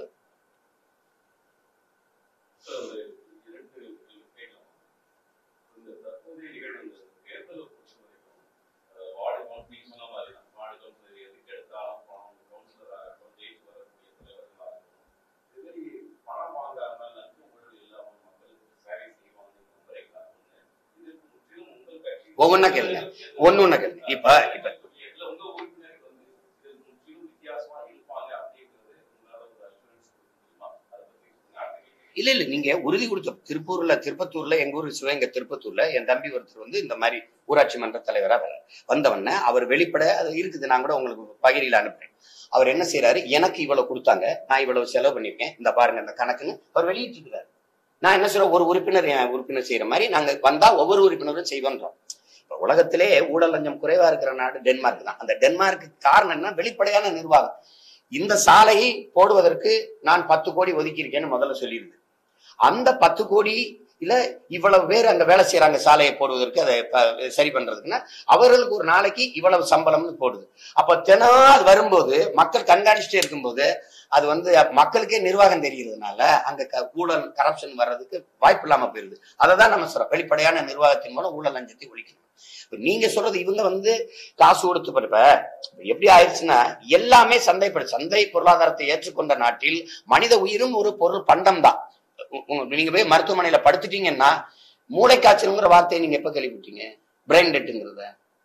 சார், ஒரு இரண்டு கேட்கலாம். இந்த தற்போதைய நிகழ்வு இந்த தேர்தலை பொறுத்தவரைக்கும், அஹ், வார்டு கவுன்சில் நீங்க சொன்ன மாதிரி தான். வார்டு கவுன்சிலர் எதுக்கு எடுத்தாலும் பணம், கவுன்சிலரா இருக்கட்டும், ஜெயிச்சு வரக்கூடிய தலைவர்களா இருக்கட்டும். இது மாதிரி பணம் வாங்காமல் நன்கு ஊழல் இல்லாம மக்களுக்கு சேவை செய்வாங்கன்னு நம்புறீங்களா? ஒண்ணு. இதுக்கு முற்றிலும் உங்கள் கட்சி
ஒவ்வொன்னா கேளுங்க. ஒண்ணு ஒண்ணு கேளுங்க. இப்ப இப்ப
இதுல உங்க உறுப்பினர்கள் வந்து இதுக்கு முற்றிலும் வித்தியாசமா இருப்பாங்க அப்படிங்கிறது உங்களால ஒரு assurance கொடுக்க முடியுமா? அதை பத்தி சொல்லுங்க. அடுத்த கேள்வி.
இல்ல இல்ல நீங்க உறுதி கொடுத்த திருப்பூர்ல திருப்பத்தூர்ல எங்க ஊர் சிவகங்கை திருப்பத்தூர்ல என் தம்பி ஒருத்தர் வந்து இந்த மாதிரி ஊராட்சி மன்ற தலைவரா வர வந்தவொடனே அவர் வெளிப்பட அது இருக்குது நான் கூட உங்களுக்கு பகிரில அனுப்புறேன் அவர் என்ன செய்யறாரு எனக்கு இவ்வளவு கொடுத்தாங்க நான் இவ்வளவு செலவு பண்ணிருக்கேன் இந்த பாருங்க இந்த கணக்குன்னு அவர் வெளியிட்டு இருக்கிறாரு நான் என்ன சொல்றேன் ஒரு உறுப்பினர் என் உறுப்பினர் செய்யற மாதிரி நாங்க வந்தா ஒவ்வொரு உறுப்பினரும் செய்வோன்றோம் இப்ப உலகத்திலே ஊழல் லஞ்சம் குறைவா இருக்கிற நாடு டென்மார்க் தான் அந்த டென்மார்க்கு காரணம் என்ன வெளிப்படையான நிர்வாகம் இந்த சாலையை போடுவதற்கு நான் பத்து கோடி ஒதுக்கி இருக்கேன்னு முதல்ல சொல்லியிருந்து அந்த பத்து கோடி இல்ல இவ்வளவு பேர் அங்க வேலை செய்யறாங்க சாலையை போடுவதற்கு அதை ப- சரி பண்றதுக்குன்னா அவர்களுக்கு ஒரு நாளைக்கு இவ்வளவு சம்பளம்னு போடுது அப்ப தினம் அது வரும்போது மக்கள் கண்காணிச்சுட்டே இருக்கும்போது அது வந்து மக்களுக்கே நிர்வாகம் தெரியறதுனால அங்க க- ஊழல் கரப்ஷன் வர்றதுக்கு வாய்ப்பு இல்லாம போயிருது அதை தான் நம்ம சொல்றோம் வெளிப்படையான நிர்வாகத்தின் மூலம் ஊழல் லஞ்சத்தை ஒழிக்கணும் இப்ப நீங்க சொல்றது இவங்க வந்து காசு கொடுத்து படிப்ப எப்படி ஆயிடுச்சுன்னா எல்லாமே சந்தைப்பட சந்தை பொருளாதாரத்தை ஏற்றுக்கொண்ட நாட்டில் மனித உயிரும் ஒரு பொருள் பண்டம் தான் உ- உங்க- நீங்க போய் மருத்துவமனையில படுத்துட்டீங்கன்னா மூளைக்காய்ச்சலுங்கிற வார்த்தையை நீங்க எப்ப கேள்விப்பட்டீங்க பிரெயின் டெட்டுங்கிறத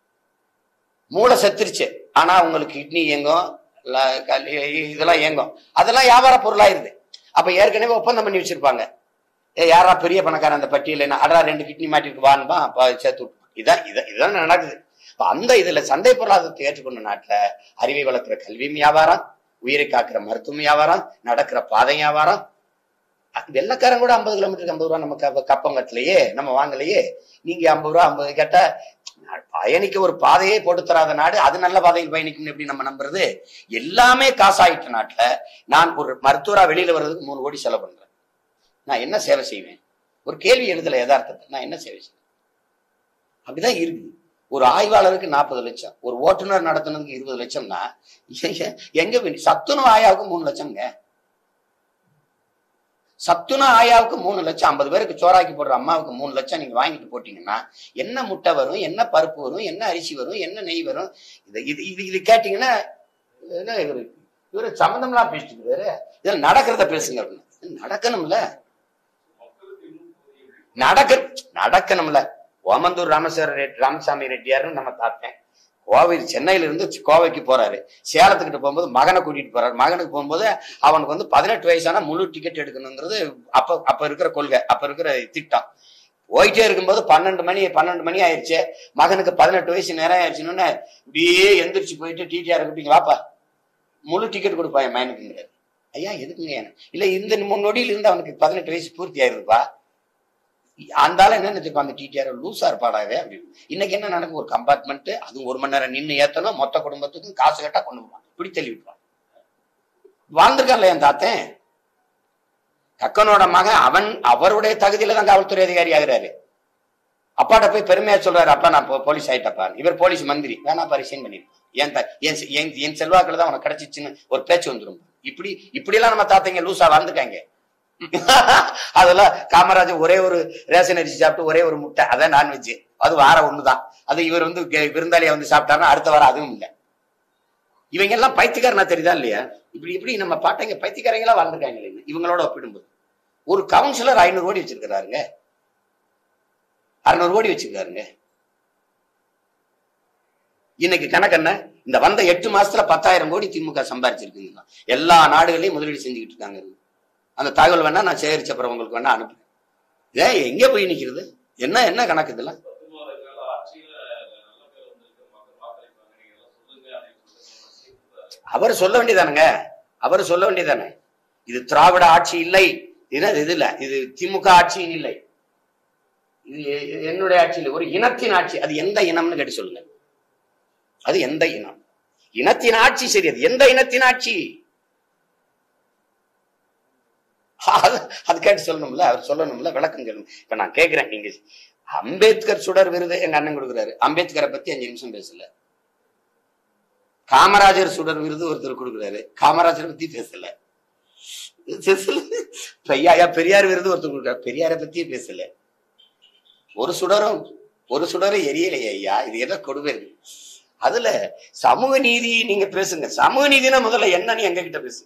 மூளை செத்துருச்சு ஆனா உங்களுக்கு கிட்னி இயங்கும் ல- கல்- இ- இதெல்லாம் இயங்கும் அதெல்லாம் வியாபார பொருளாயிருது அப்ப ஏற்கனவே ஒப்பந்தம் பண்ணி வச்சிருப்பாங்க ஏ யாரா பெரிய பணக்காரன் அந்த பட்டியல அடா ரெண்டு கிட்னி மாட்டிருக்கு வான்பா அப்ப சேர்த்து விட்டுருப்பான். இதான் இதான் இதான் நடக்குது இப்ப அந்த இதுல சந்தை பொருளாதாரத்தை ஏற்றுக்கொண்ட நாட்டுல அறிவை வளர்க்கிற கல்வி வியாபாரம் உயிரை காக்கிற மருத்துவம் வியாபாரம் நடக்கிற பாதை வியாபாரம் அ- வெள்ளைக்காரன் கூட ஐம்பது கிலோமீட்டருக்கு ஐம்பது ரூபா நம்ம க- கப்பம் கட்டலையே நம்ம வாங்கலையே நீங்க ஐம்பது ரூபா ஐம்பது கேட்டா பயணிக்க ஒரு பாதையே போட்டு தராத நாடு அது நல்ல பாதையில் பயணிக்கும் எப்படி நம்ம நம்புறது எல்லாமே காசாயிட்ட நாட்டுல நான் ஒரு மருத்துவரா வெளியில வர்றதுக்கு மூணு கோடி செலவு பண்றேன் நான் என்ன சேவை செய்வேன் ஒரு கேள்வி எழுதல யதார்த்தத்தை நான் என்ன சேவை செய்வேன் அப்படிதான் இருக்குது ஒரு ஆய்வாளருக்கு நாற்பது லட்சம் ஒரு ஓட்டுநர் நடத்துனதுக்கு இருபது லட்சம்னா எ- எங்க போய் சத்துணவு ஆயாவுக்கு மூணு லட்சம்ங்க சத்துண ஆயாவுக்கு மூணு லட்சம் ஐம்பது பேருக்கு சோறாக்கி போடுற அம்மாவுக்கு மூணு லட்சம் நீங்க வாங்கிட்டு போட்டீங்கன்னா என்ன முட்டை வரும் என்ன பருப்பு வரும் என்ன அரிசி வரும் என்ன நெய் வரும் இது இது இது இது கேட்டீங்கன்னா என்ன இவரு இவரு சம்மந்தம்லாம் பேசிட்டு இருக்காரு இதில் நடக்கிறத பேசுங்க அப்படின்னு நடக்கணும்ல
மக்களுக்கு இன்னும் புரியுது.
நடக்க நடக்கணும்ல ஓமந்தூர் ராமசாமி ரெட்டி ராமசாமி ரெட்டியாருன்னு நம்ம தாத்தேன் கோவை சென்னையில இருந்து கோவைக்கு போறாரு சேலத்துக்கிட்ட போகும்போது மகனை கூட்டிட்டு போறாரு மகனுக்கு போகும்போது அவனுக்கு வந்து பதினெட்டு வயசானா முழு டிக்கெட் எடுக்கணுங்கிறது அப்ப அப்ப இருக்கிற கொள்கை அப்ப இருக்கிற திட்டம் போயிட்டே இருக்கும்போது பன்னெண்டு மணி பன்னெண்டு மணி ஆயிடுச்சு மகனுக்கு பதினெட்டு வயசு நேரம் ஆயிடுச்சுன்னு இப்படியே எந்திரிச்சு போயிட்டு டிடிஆர் கூட்டிங்க வாப்பா முழு டிக்கெட் கொடுப்பா என் மகனுக்குங்கிறாரு ஐயா எதுக்குங்க என்ன இல்ல இந்த மூணு நொடியில இருந்து அவனுக்கு பதினெட்டு வயசு பூர்த்தி ஆயிருதுப்பா அந்த ஆளு என்ன நினைச்சுப்பா அந்த டிடிஆர் லூசா இருப்பாடாவே அப்படின்னு இன்னைக்கு என்ன நடக்கும் ஒரு கம்பார்ட்மெண்ட் அதுவும் ஒரு மணி நேரம் நின்று ஏத்தணும் மொத்த குடும்பத்துக்கும் காசு கேட்டா கொண்டு போவான் இப்படி தள்ளி விட்டுவான் வாழ்ந்திருக்கான்ல என் தாத்தன் கக்கனோட மகன் அவன் அவருடைய தகுதியில தான் காவல்துறை அதிகாரி ஆகிறாரு அப்பாட்ட போய் பெருமையா சொல்றாரு அப்பா நான் போ- போலீஸ் ஆயிட்டப்பா இவர் போலீஸ் மந்திரி வேணாப்பா ரிசைன் பண்ணிருப்பான் என் த- என் செ- என் என் செல்வாக்குல தான் உனக்கு கிடைச்சிச்சுன்னு ஒரு பேச்சு வந்துரும் இப்படி இப்படி எல்லாம் நம்ம தாத்தைங்க லூசா வாழ்ந்துட்டாங்க அதெல்லாம் காமராஜர் ஒரே ஒரு ரேஷன் அரிசி சாப்பிட்டு ஒரே ஒரு முட்டை அதான் நான்வெஜ் அது வாரம் ஒண்ணுதான் அது இவர் வந்து கே- விருந்தாளியா வந்து சாப்பிட்டாருன்னா அடுத்த வாரம் அதுவும் இல்லை இவங்க எல்லாம் பைத்தியக்காரனா தெரியுதா இல்லையா இப்படி இப்படி நம்ம பாட்டைங்க பைத்தியக்காரங்களா வாழ்ந்துருக்காங்க இவங்களோட ஒப்பிடும்போது ஒரு கவுன்சிலர் ஐநூறு கோடி வச்சிருக்கிறாருங்க அறுநூறு கோடி வச்சிருக்காருங்க இன்னைக்கு கணக்கு என்ன இந்த வந்த எட்டு மாசத்துல பத்தாயிரம் கோடி திமுக சம்பாரிச்சிருக்குங்க எல்லா நாடுகளையும் முதலீடு செஞ்சுக்கிட்டு இருக்காங்க அந்த தகவல் வேணா நான் சேகரிச்ச அப்புறம் உங்களுக்கு வேணா அனுப்புறேன் ஏன் எங்க போய் நிக்கிறது என்ன என்ன கணக்கு இதெல்லாம்
பத்து மாத கால ஆட்சியில நல்ல பேர் வந்திருக்கு மக்கள் வாக்களிப்பாங்க நீங்க எல்லாம் சொல்லுங்க அப்படின்னு சொல்லிட்டு
அவர் சொல்ல வேண்டியதானுங்க அவர் சொல்ல வேண்டியதானே இது திராவிட ஆட்சி இல்லை இது இது இல்ல இது திமுக ஆட்சி இல்லை இது எ- என்னுடைய ஆட்சி இல்லை ஒரு இனத்தின் ஆட்சி அது எந்த இனம்னு கேட்டு சொல்லுங்க அது எந்த இனம் இனத்தின் ஆட்சி சரி அது எந்த இனத்தின் ஆட்சி அது அது கேட்டு சொல்லணும்ல அவர் சொல்லணும்ல விளக்கம் சொல்லணும் இப்ப நான் கேக்குறேன் நீங்க அம்பேத்கர் சுடர் விருது எங்க அண்ணன் கொடுக்குறாரு அம்பேத்கரை பத்தி அஞ்சு நிமிஷம் பேசல காமராஜர் சுடர் விருது ஒருத்தர் கொடுக்குறாரு காமராஜரை பத்தி பேசல பேசல ஐயா பெரியார் விருது ஒருத்தர் கொடுக்குறாரு பெரியாரை பத்தியே பேசல ஒரு சுடரும் ஒரு சுடரும் எரியலையே ஐயா இது என்ன கொடுமை இருக்கு அதுல சமூக நீதி நீங்க பேசுங்க சமூக நீதினா முதல்ல என்னன்னு எங்க கிட்ட பேசுங்க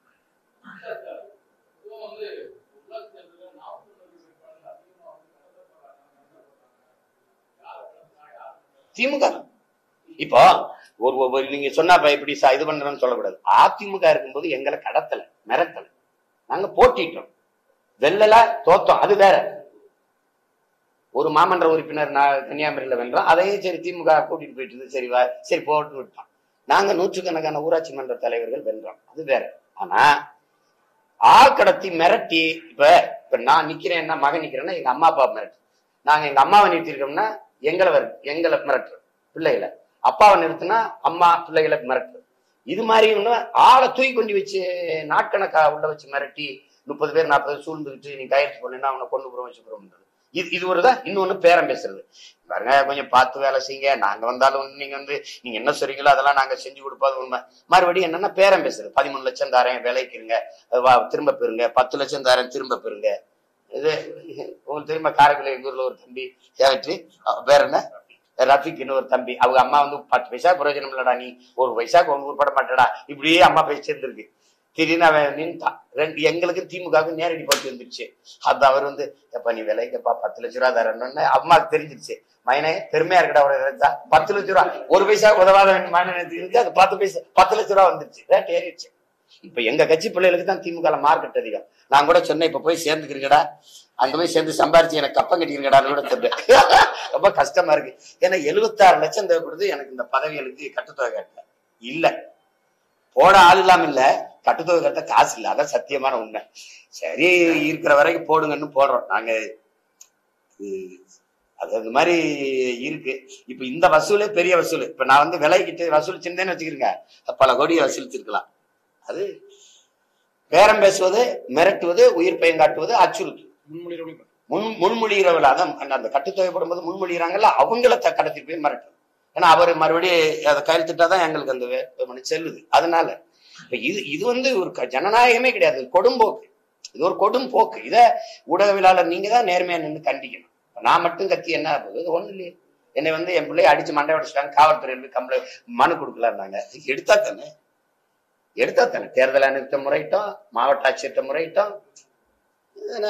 திமுக தான். இப்போ ஒரு ஒரு நீங்க சொன்னா இப்ப இப்படி ச- இது பண்றேன்னு சொல்லக்கூடாது அதிமுக இருக்கும்போது எங்களை கடத்தல மிரட்டல நாங்க போட்டிட்டோம் வெல்லல தோத்தோம் அது வேற ஒரு மாமன்ற உறுப்பினர் நான் கன்னியாகுமரியில வென்றோம் அதையும் சரி திமுக கூட்டிட்டு போயிட்டு இருந்தது சரி வா சரி போட்டு விட்டோம் நாங்க நூற்றுக்கணக்கான ஊராட்சி மன்ற தலைவர்கள் வென்றோம் அது வேற ஆனா ஆள் கடத்தி மிரட்டி இப்ப இப்ப நான் நிக்கிறேன்னா மகன் நிக்கிறேன்னா எங்க அம்மா அப்பா மிரட்டு நாங்க எங்க அம்மாவை நிறுத்திருக்கோம்னா எங்களை வரு எங்களை மிரட்டுறோம் பிள்ளைகளை அப்பாவை நிறுத்தினா அம்மா பிள்ளைகளை மிரட்டுறது இது மாதிரி இன்னும் ஆளை தூக்கி கொண்டு வச்சு நாட்கணக்கா உள்ள வச்சு மிரட்டி முப்பது பேர் நாற்பது சூழ்ந்துக்கிட்டு நீ கையெழுத்து பண்ணா அவனை கொண்டு போறோம் வச்சுக்கிறோம் இது இது ஒரு தான் இன்னொன்னு பேரம் பேசுறது பாருங்க கொஞ்சம் பார்த்து வேலை செய்யுங்க நாங்க வந்தாலும் வந்து நீங்க வந்து நீங்க என்ன சொல்றீங்களோ அதெல்லாம் நாங்க செஞ்சு கொடுப்போம் அது உண்மை மறுபடியும் என்னன்னா பேரம் பேசுறது பதிமூணு லட்சம் தாரேன் விலைக்குங்க வா திரும்ப பெறுங்க பத்து லட்சம் தாரேன் திரும்ப பெறுங்க இது உங்களுக்கு தெரியுமா காரைக்குடி எங்க ஊர்ல ஒரு தம்பி சேவற்றி வேற என்ன ரஃபிக்னு ஒரு தம்பி அவங்க அம்மா வந்து பத்து பைசா பிரயோஜனம் இல்லடா நீ ஒரு பைசாக்கு ஒன்று உட்பட மாட்டடா இப்படியே அம்மா பேசி சேர்ந்துருக்கு திடீர்னு அவன் நின்ட்டான் ரெண்டு எங்களுக்கு திமுகவுக்கு நேரடி போட்டி வந்துருச்சு அது அவர் வந்து எப்ப நீ விலைக்கப்பா பத்து லட்ச ரூபா தரணும்னு அம்மாவுக்கு தெரிஞ்சிருச்சு மைனே பெருமையா இருக்கடா ஒரு நினைச்சா பத்து லட்ச ரூபா ஒரு பைசா உதவாத மைனே இருக்கு அது பத்து பைசா பத்து லட்ச ரூபா வந்துருச்சு ரேட் ஏறிடுச்சு இப்ப எங்க கட்சி பிள்ளைகளுக்கு தான் திமுக மார்க்கெட் அதிகம் நான் கூட சொன்னேன் இப்ப போய் சேர்ந்துக்கிறீங்கடா அங்க போய் சேர்ந்து சம்பாரிச்சு எனக்கு கப்பம் கட்டிக்கிறீங்கடான்னு கூட சொல்றேன் ரொம்ப கஷ்டமா இருக்கு ஏன்னா எழுபத்தாறு லட்சம் தேவைப்படுது எனக்கு இந்த பதவிகளுக்கு கட்டுத்தொகை கட்ட இல்ல போட ஆள் இல்லாம இல்ல கட்டுத்தொகை கட்ட காசு இல்ல அதான் சத்தியமான உண்மை சரி இருக்கிற வரைக்கும் போடுங்கன்னு போடுறோம் நாங்க இது- அது அந்த மாதிரி இருக்கு இப்ப இந்த வசூலே பெரிய வசூல் இப்ப நான் வந்து விலைக்கிட்டு வசூல் சின்னேன்னு வச்சுக்கிறேங்க பல கோடியை வசூலிச்சிருக்கலாம் அது பேரம் பேசுவது மிரட்டுவது உயிர் பயங்காட்டுவது அச்சுறுத்து
முன்மொழிவுகளை
முன் முன்மொழிகிறவர்கள் அதான் அந்த- அந்த கட்டுத்தொகை போடும்போது முன்மொழிகிறாங்கல்ல அவங்கள த- கடத்திட்டு போய் மிரட்டணும் ஏன்னா அவர் மறுபடியும் அதை கையெழுத்திட்டாதான் எங்களுக்கு அந்த வே- மனு செல்லுது அதனால இப்ப இது இது வந்து ஒரு க- ஜனநாயகமே கிடையாது இது கொடும்போக்கு இது ஒரு கொடும் போக்கு இத ஊடகவியலாளர் நீங்க தான் நேர்மையா நின்று கண்டிக்கணும் இப்ப நான் மட்டும் கத்தி என்ன ஆகுது இது ஒண்ணு இல்லையே என்னை வந்து என் பிள்ளைய அடிச்சு மண்டை உடைச்சிட்டாங்க காவல்துறையில் போய் கம்ப்ளைண்ட் மனு கொடுக்கலான்னாங்க எடுத்தா தானே எடுத்தா தானே தேர்தல் ஆணையத்தை முறையிட்டோம் மாவட்ட ஆட்சியர்கிட்ட முறையிட்டோம் இது என்ன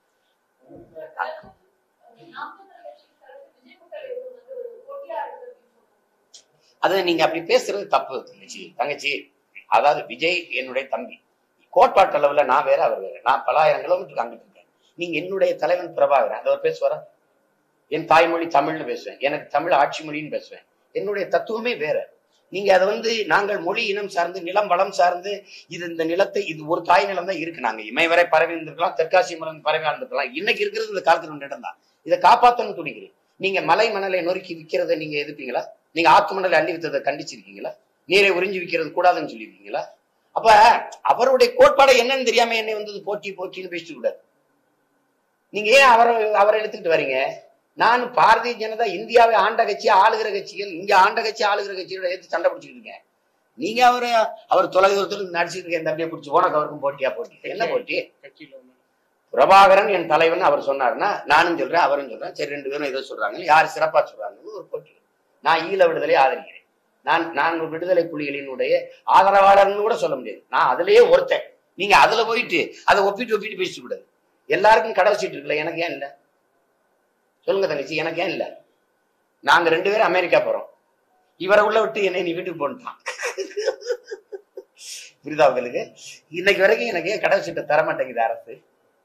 அது நீங்க அப்படி பேசுறது தப்பு தங்கச்சி தங்கச்சி அதாவது விஜய் என்னுடைய தம்பி கோட்பாட்டு அளவுல நான் வேற அவர் வேற நான் பலாயிரம் கிலோமீட்டருக்கு அங்கிட்டு இருக்கேன் நீங்க என்னுடைய தலைவன் பிரபாகரன் அதை அவர் பேசுவாரா என் தாய்மொழி தமிழ்னு பேசுவேன் எனக்கு தமிழ் ஆட்சி மொழின்னு பேசுவேன் என்னுடைய தத்துவமே வேற நீங்க அதை வந்து நாங்கள் மொழி இனம் சார்ந்து நிலம் வளம் சார்ந்து இது இந்த நிலத்தை இது ஒரு தாய் நிலம் தான் இருக்கு நாங்க இமை வரை பரவி இருந்திருக்கலாம் தெற்காசி மரம் பரவி இருந்திருக்கலாம் இன்னைக்கு இருக்கிறது இந்த காலத்துல ஒன்று இடம் தான் இதை காப்பாத்தணும்னு துடிக்கிறேன் நீங்க மலை மணலை நொறுக்கி விற்கிறத நீங்க எதிர்ப்பீங்களா நீங்க ஆத்து மணலை அள்ளி வித்ததை கண்டிச்சிருக்கீங்களா நீரை உறிஞ்சி விற்கிறது கூடாதுன்னு சொல்லியிருக்கீங்களா அப்ப அவருடைய கோட்பாடை என்னன்னு தெரியாம என்னை வந்து போட்டி போட்டின்னு பேசிட்டு கூடாது நீங்க ஏன் அவரை அவரை எடுத்துக்கிட்டு வரீங்க நான் பாரதிய ஜனதா இந்தியாவை ஆண்ட கட்சி ஆளுகிற கட்சிகள் இங்க ஆண்ட கட்சி ஆளுகிற கட்சியோட எடுத்து சண்டை பிடிச்சிட்டு இருக்கீங்க நீங்க அவரு அவர் தொலைதூரத்தில் நடிச்சிட்டு இருக்க தம்பியை பிடிச்சி உனக்கு அவருக்கும் போட்டியா போட்டி என்ன போட்டி
கட்சியில ஒண்ணு
பிரபாகரன் என் தலைவன் அவர் சொன்னாருன்னா நானும் சொல்றேன் அவரும் சொல்றேன் சரி ரெண்டு பேரும் ஏதோ சொல்றாங்க யார் சிறப்பா சொல்றாங்கன்னு ஒரு போட்டி நான் ஈழ விடுதலை ஆதரிக்கிறேன் நான் நான் விடுதலை புலிகளினுடைய ஆதரவாளர்னு கூட சொல்ல முடியாது நான் அதுலயே ஒருத்தன் நீங்க அதுல போயிட்டு அதை ஒப்பிட்டு ஒப்பிட்டு பேசிட்டு கூடாது எல்லாருக்கும் கடை சீட்டு இருக்குல்ல எனக்கு ஏன் இல்ல சொல்லுங்க தங்கச்சி எனக்கு ஏன் இல்ல நாங்க ரெண்டு பேரும் அமெரிக்கா போறோம் இவரை உள்ள விட்டு என்னை நீ வீட்டுக்கு போன்ட்டான் புரியுதா உங்களுக்கு இன்னைக்கு வரைக்கும் எனக்கு ஏன் கடை சீட்டை தர மாட்டேங்குது அரசு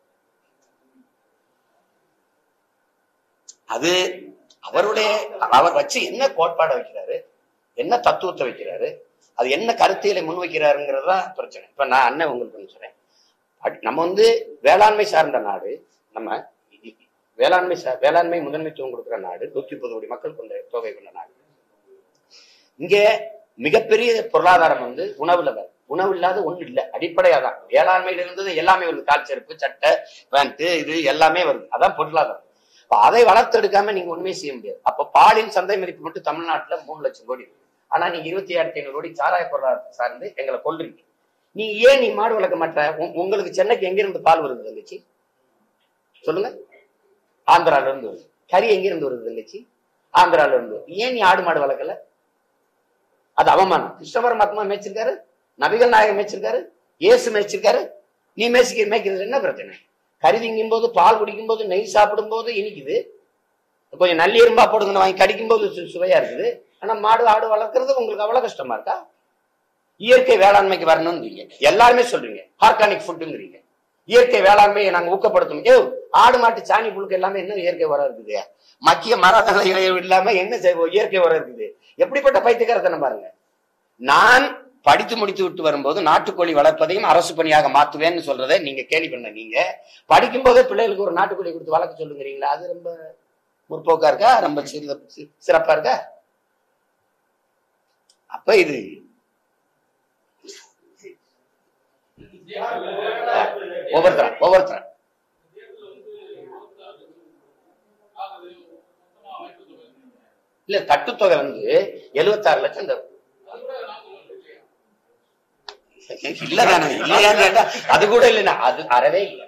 அது அவருடைய அவர் வச்சு என்ன கோட்பாடை வைக்கிறாரு என்ன தத்துவத்தை வைக்கிறாரு அது என்ன கருத்தியலை முன்வைக்கிறாருங்கிறது தான் பிரச்சனை இப்ப நான் அண்ணன் உங்களுக்கு ஒண்ணு சொல்றேன் அட்- நம்ம வந்து வேளாண்மை சார்ந்த நாடு நம்ம இ- இ- வேளாண்மை சா- வேளாண்மை முதன்மைத்துவம் கொடுக்கிற நாடு நூத்தி முப்பது கோடி மக்கள் கொண்ட தொகை கொண்ட நாடு இங்க மிகப்பெரிய பொருளாதாரம் வந்து உணவுல வருது உணவு இல்லாத ஒண்ணு இல்ல அடிப்படையா தான் வேளாண்மையில இருந்தது எல்லாமே வருது கால் செருப்பு சட்டை பேண்ட் இது எல்லாமே வருது அதான் பொருளாதாரம் அப்ப அதை வளர்த்தெடுக்காம நீங்க ஒண்ணுமே செய்ய முடியாது அப்ப பாலின் சந்தை மதிப்பு மட்டும் தமிழ்நாட்டுல மூணு லட்சம் கோடி இருக்கு ஆனா நீங்க இருபத்தி ஆயிரத்தி ஐநூறு கோடி சாராய பொருளாதாரத்தை சார்ந்து எங்களை கொல்றீங்க நீங்க ஏன் நீ மாடு வளர்க்க மாட்ட உ- உங்களுக்கு சென்னைக்கு எங்க இருந்து பால் வருது தங்கச்சி சொல்லுங்க ஆந்திரால இருந்து வருது கறி எங்க இருந்து வருது தங்கச்சி ஆந்திரால இருந்து வருது. ஏன் நீ ஆடு மாடு வளர்க்கல அது அவமானம் கிருஷ்ண பரமாத்மா மேய்ச்சிருக்காரு நபிகள் நாயகம் மேய்ச்சிருக்காரு இயேசு மேய்ச்சிருக்காரு நீ மேய்ச்சிக்க மேய்க்கிறது என்ன பிரச்சனை கறி திங்கும் போது பால் குடிக்கும் போது நெய் சாப்பிடும் போது இனிக்குது கொஞ்சம் நல்லிரும்பா போடுங்கன்னு வாங்கி கடிக்கும் போது சு- சுவையா இருக்குது ஆனா மாடு ஆடு வளர்க்கறது உங்களுக்கு அவ்வளவு கஷ்டமா இருக்கா இயற்கை வேளாண்மைக்கு வரணும்ன்றீங்க எல்லாருமே சொல்றீங்க ஆர்கானிக் ஃபுட்டுங்கிறீங்க இயற்கை வேளாண்மையை நாங்க ஊக்கப்படுத்தணும் ஏ ஆடு மாட்டு சாணி புழுக்கு எல்லாமே என்ன இயற்கை உரம் இருக்குது மக்கிய மரத்தலை இல்லாம என்ன செய்வோம் இயற்கை உரம் இருக்குது எப்படிப்பட்ட பைத்தியக்காரத்தனம் பாருங்க நான் படித்து முடித்து விட்டு வரும்போது நாட்டுக்கோழி வளர்ப்பதையும் அரசு பணியாக மாத்துவேன்னு சொல்றதை நீங்க கேள்வி பண்ண நீங்க படிக்கும் போதே பிள்ளைகளுக்கு ஒரு நாட்டுக்கோழி கொடுத்து வளர்க்க சொல்லுங்கிறீங்களா அது ரொம்ப முற்போக்கா இருக்கா ரொம்ப சிறந்த- சி- சிறப்பா இருக்கா அப்ப இது ஒவ்வொருத்தரம் ஒவ்வொருத்தரம் இல்ல தட்டுத்தொகை வந்து எழுபத்தாறு லட்சம் இந்த இல்லதானே இல்லையான்னு கேட்டா அது கூட இல்லைண்ணா அது அறவே இல்லை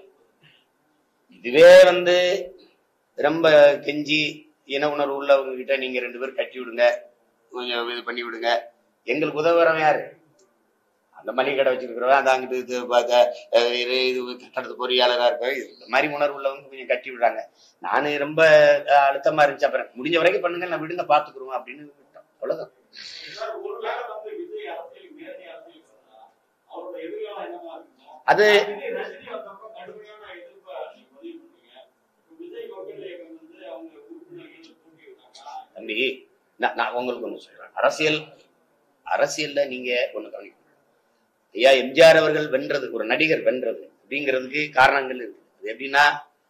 இதுவே வந்து ரொம்ப கெஞ்சி இன உணர்வு உள்ளவங்க கிட்ட நீங்க ரெண்டு பேரும் கட்டி விடுங்க கொஞ்சம் இது பண்ணி விடுங்க எங்களுக்கு உதவுறவன் யாரு அந்த மளிகை கடை வச்சிருக்கிறவன் அந்த அங்கிட்டு இது பார்க்க அஹ் இது இது கட்டடத்து பொறியாளராக இருப்பேன் இந்த மாதிரி உணர்வு உள்ளவங்க கொஞ்சம் கட்டி விடுறாங்க நானு ரொம்ப அஹ், அழுத்தமா இருந்துச்சு அப்புறம் முடிஞ்ச வரைக்கும் பண்ணுங்க நான் விடுங்க பாத்துக்குருவோம் அப்படின்னு விட்டோம் அவ்வளவுதான்
சார், ஒருவேளை வந்து விஜய் அரசியல் நேரடி அரசியல் பண்ணா, அவரோட எதிர்காலம் என்னவா இருக்கும்?
அது
விஜய் ரஜினி வந்தப்ப கடுமையான எதிர்ப்பை நீங்க பதிவு பண்ணீங்க. இப்ப விஜய் மக்கள் இயக்கம் வந்து அவங்க உறுப்பினர்கள் தூண்டி விட்டாங்க.
தம்பி நான் நான் உங்களுக்கு ஒண்ணு சொல்றேன் அரசியல் அரசியல்ல நீங்க ஒண்ணு கவனிக்கணும் ஐயா எம்ஜிஆர் அவர்கள் வென்றது ஒரு நடிகர் வென்றது அப்படிங்கிறதுக்கு காரணங்கள் இருக்கு அது எப்படின்னா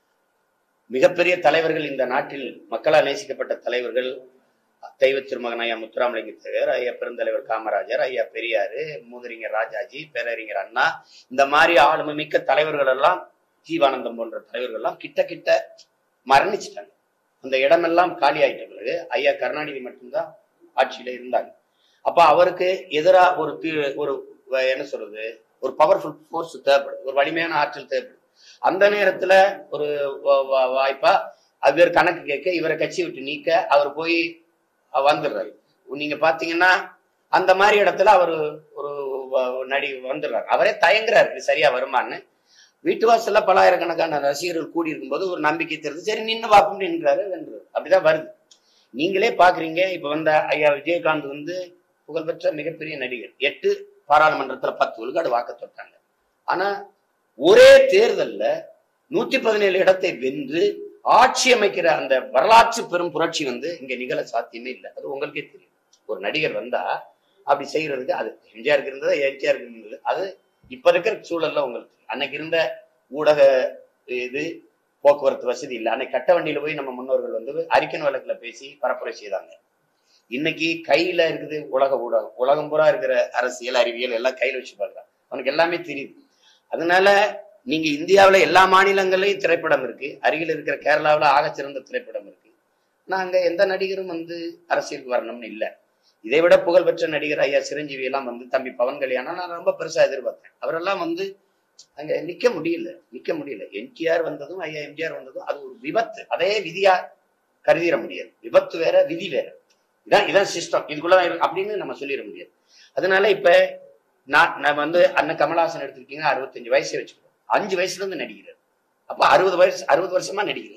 மிகப்பெரிய தலைவர்கள் இந்த நாட்டில் மக்களால் நேசிக்கப்பட்ட தலைவர்கள் தெய்வ திருமகன் ஐயா முத்துராமலிங்க தேவர் ஐயா பெருந்தலைவர் காமராஜர் ஐயா பெரியாரு மூதறிஞர் ராஜாஜி பேரறிஞர் அண்ணா இந்த மாதிரி ஆளுமை மிக்க தலைவர்கள் எல்லாம் ஜீவானந்தம் போன்ற தலைவர்கள் எல்லாம் கிட்ட கிட்ட மரணிச்சிட்டாங்க அந்த இடமெல்லாம் காலி ஆயிட்ட பிறகு ஐயா கருணாநிதி மட்டும்தான் ஆட்சியில இருந்தாங்க அப்ப அவருக்கு எதிரா ஒரு தீ- ஒரு வ- என்ன சொல்றது ஒரு பவர்ஃபுல் ஃபோர்ஸ் தேவைப்படுது ஒரு வலிமையான ஆற்றல் தேவைப்படுது அந்த நேரத்துல ஒரு வ- வ- வாய்ப்பா அவர் கணக்கு கேட்க இவரை கட்சி விட்டு நீக்க அவர் போய் அஹ், வந்துடுறாரு நீங்க பாத்தீங்கன்னா அந்த மாதிரி இடத்துல அவர் ஒரு வ- நடி வந்துடுறாரு அவரே தயங்குறாரு இது சரியா வருமான்னு வீட்டு வாசல்ல பலாயிரக்கணக்கான ரசிகர்கள் கூடி இருக்கும்போது ஒரு நம்பிக்கை தெரிஞ்சு சரி நின்று பார்ப்போம் நின்றாரு வென்றாரு அப்படிதான் வருது நீங்களே பாக்குறீங்க இப்ப வந்த ஐயா விஜயகாந்த் வந்து புகழ்பெற்ற மிகப்பெரிய நடிகர் எட்டு பாராளுமன்றத்துல பத்து விழுக்காடு வாக்கு தொட்டாங்க ஆனா ஒரே தேர்தல்ல நூத்தி பதினேழு இடத்தை வென்று ஆட்சி அமைக்கிற அந்த வரலாற்று பெரும் புரட்சி வந்து இங்க நிகழ சாத்தியமே இல்லை அது உங்களுக்கே தெரியும் ஒரு நடிகர் வந்தா அப்படி செய்யறதுக்கு அது எம்ஜிஆருக்கு இருந்தது எம்ஜிஆருக்கு இருந்தது அது இப்ப இருக்கிற சூழல்ல உங்களுக்கு அன்னைக்கு இருந்த ஊடக இது போக்குவரத்து வசதி இல்லை அன்னைக்கு கட்ட வண்டியில போய் நம்ம முன்னோர்கள் வந்து அரிக்கன் வழக்குல பேசி பரப்புரை செய்தாங்க இன்னைக்கு கையில இருக்குது உலக ஊடகம் உலகம் பூரா இருக்கிற அரசியல் அறிவியல் எல்லாம் கையில வச்சு பார்க்கலாம் அவனுக்கு எல்லாமே தெரியுது அதனால நீங்க இந்தியாவுல எல்லா மாநிலங்கள்லயும் திரைப்படம் இருக்கு அருகில் இருக்கிற கேரளாவுல ஆகச்சிறந்த திரைப்படம் இருக்கு நாங்க எந்த நடிகரும் வந்து அரசியலுக்கு வரணும்னு இல்ல இதை விட புகழ்பெற்ற நடிகர் ஐயா சிரஞ்சீவி எல்லாம் வந்து தம்பி பவன் கல்யாணம் நான் ரொம்ப பெருசா எதிர்பார்த்தேன் அவரெல்லாம் வந்து அங்க நிக்க முடியல நிக்க முடியல என்டிஆர் வந்ததும் ஐயா எம்ஜிஆர் வந்ததும் அது ஒரு விபத்து அதே விதியா கருதிட முடியாது விபத்து வேற விதி வேற இதான் இதான் சிஸ்டம் இதுக்குள்ளதான் இருக்கு அப்படின்னு நம்ம சொல்லிட முடியாது அதனால இப்ப நான் நான் வந்து அண்ணன் கமலஹாசன் எடுத்திருக்கீங்க அறுபத்தஞ்சு வயசே வச்சுக்கிறோம் அஞ்சு வயசுல இருந்து நடிக்கிறார் அப்ப அறுபது வயசு அறுபது வருஷமா நடிக்கிறார்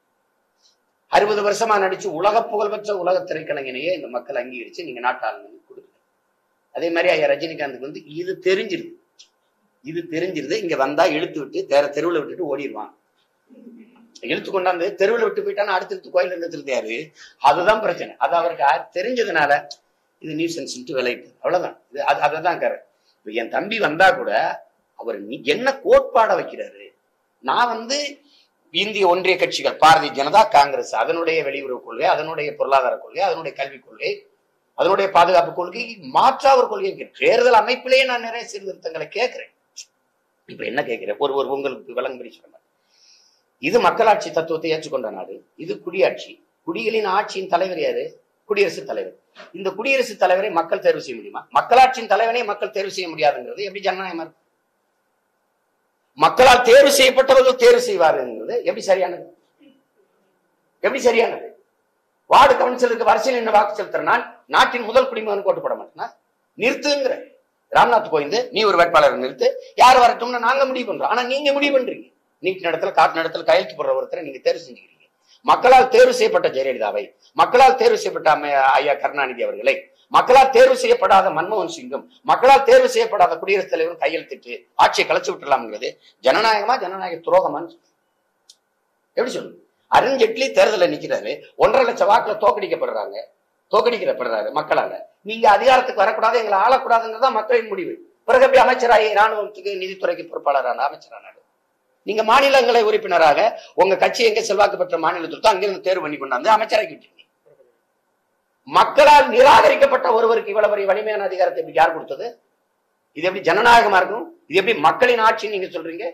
அறுபது வருஷமா நடிச்சு உலக புகழ்பெற்ற உலக திரைக்கலைஞனையே இந்த மக்கள் அங்கீகரிச்சு நீங்க நாட்டாளுங்களுக்கு கொடுக்குற அதே மாதிரி ஐயா ரஜினிகாந்துக்கு வந்து இது தெரிஞ்சிருது இது தெரிஞ்சிருது இங்க வந்தா இழுத்து விட்டு வேற தெருவுல விட்டுட்டு ஓடிடுவான் இழுத்து கொண்டாந்து தெருவுல விட்டு போயிட்டானா அடுத்தடுத்து கோயில் நிறுத்துறது யாரு அதுதான் பிரச்சனை அது அவருக்கு ஆ- தெரிஞ்சதுனால இது நியூசன்ஸ் விளையிட்டு அவ்வளவுதான் இது அது அததான் கரை இப்ப என் தம்பி வந்தா கூட அவர் நீ- என்ன கோட்பாட வைக்கிறாரு நான் வந்து இந்திய ஒன்றிய கட்சிகள் பாரதிய ஜனதா காங்கிரஸ் அதனுடைய வெளியுறவு கொள்கை அதனுடைய பொருளாதார கொள்கை அதனுடைய கல்விக் கொள்கை அதனுடைய பாதுகாப்பு கொள்கை மாற்றா ஒரு கொள்கை இருக்கு. தேர்தல் அமைப்பிலேயே நான் நிறைய சீர்திருத்தங்களை கேட்கிறேன் இப்ப என்ன கேட்கிறேன் ஒரு ஒரு உங்களுக்கு விளங்கும்படி சொல்றேன் இது மக்களாட்சி தத்துவத்தை ஏற்றுக்கொண்ட நாடு இது குடியாட்சி குடிகளின் ஆட்சியின் தலைவர் யாரு குடியரசுத் தலைவர் இந்த குடியரசுத் தலைவரை மக்கள் தேர்வு செய்ய முடியுமா மக்களாட்சியின் தலைவனை மக்கள் தேர்வு செய்ய முடியாதுங்கிறது எப்படி ஜனநாயகமா இருக்கும் மக்களால் தேர்வு செய்யப்பட்டவர்கள் தேர்வு செய்வாருங்கிறது எப்படி சரியானது எப்படி சரியானது வார்டு கவுன்சிலருக்கு வரிசையில் என்ன வாக்கு செலுத்துறனா நாட்டின் முதல் குடிமகன் கோட்டு போட மாட்டேனா நிறுத்துங்கிற ராம்நாத் கோவிந்த் நீ ஒரு வேட்பாளரை நிறுத்து யார் வரட்டும்னு நாங்க முடிவு பண்றோம் ஆனா நீங்க முடிவு பண்றீங்க நீட் நடத்துல காட்டு நடத்துல கையெழுத்து போடுற ஒருத்தரை நீங்க தேர்வு செஞ்சுக்கிறீங்க மக்களால் தேர்வு செய்யப்பட்ட ஜெயலலிதாவை மக்களால் தேர்வு செய்யப்பட்ட அம்மையா- ஐயா கருணாநிதி அவர்களை மக்களால் தேர்வு செய்யப்படாத மன்மோகன் சிங்கும் மக்களால் தேர்வு செய்யப்படாத குடியரசுத் தலைவரும் கையெழுத்திட்டு ஆட்சியை கலைச்சு விட்டுலாம்ங்கிறது ஜனநாயகமா ஜனநாயக துரோகமான்னு எப்படி சொல்லுங்க அருண்ஜேட்லி தேர்தலில் நிக்கிறாரு ஒன்றரை லட்சம் வாக்குல தோக்கடிக்கப்படுறாங்க தோக்கடிக்கப்படுறாரு மக்களால நீங்க அதிகாரத்துக்கு வரக்கூடாது எங்களை ஆளக்கூடாதுங்கிறது தான் மக்களின் முடிவு பிறகு எப்படி அமைச்சராகி ராணுவத்துக்கு நிதித்துறைக்கு பொறுப்பாளரான அமைச்சரானாரு நீங்க மாநிலங்களை உறுப்பினராக உங்க கட்சி எங்க செல்வாக்கு பெற்ற மாநிலத்திற்கு அங்கிருந்து தேர்வு பண்ணி கொண்டாந்து அமைச்சராக்கி விட்டீங்க மக்களால் நிராகரிக்கப்பட்ட ஒருவருக்கு இவ்வளவு பெரிய வலிமையான அதிகாரத்தை இப்படி யார் கொடுத்தது இது எப்படி ஜனநாயகமா இருக்கும் இது எப்படி மக்களின் ஆட்சின்னு நீங்க சொல்றீங்க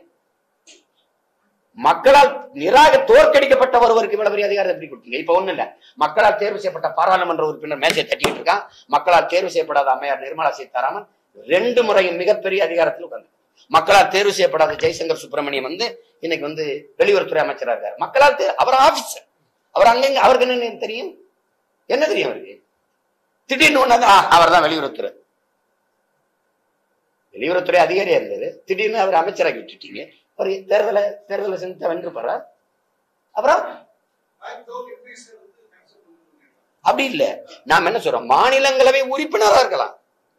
மக்களால் நிராக தோற்கடிக்கப்பட்ட ஒருவருக்கு இவ்வளவு பெரிய அதிகாரம் எப்படி கொடுத்தீங்க இப்ப ஒண்ணு இல்ல மக்களால் தேர்வு செய்யப்பட்ட பாராளுமன்ற உறுப்பினர் மேசை தட்டிட்டு இருக்கான் மக்களால் தேர்வு செய்யப்படாத அம்மையார் நிர்மலா சீதாராமன் ரெண்டு முறையும் மிகப்பெரிய அதிகாரத்தில் உட்கார்ந்து மக்களால் தேர்வு செய்யப்படாத ஜெய்சங்கர் சுப்பிரமணியம் வந்து இன்னைக்கு வந்து வெளியுறவுத்துறை அமைச்சரா இருக்காரு மக்களால் தே- அவர் ஆபீசர் அவர் அங்கங்க அவருக்கு என்ன தெரியும் என்ன தெரியும் அவருக்கு திடீர்னு ஒண்ணு அவர் தான் வெளியுறவுத்துறை வெளியுறவுத்துறை அதிகாரியா இருந்தாரு திடீர்னு அவர் அமைச்சராக்கி விட்டுட்டீங்க அவர் தேர்தலை தேர்தலை செஞ்சு வென்றுப்பாரா அப்புறம் அப்படி இல்ல நாம என்ன சொல்றோம் மாநிலங்களவை உறுப்பினரா இருக்கலாம்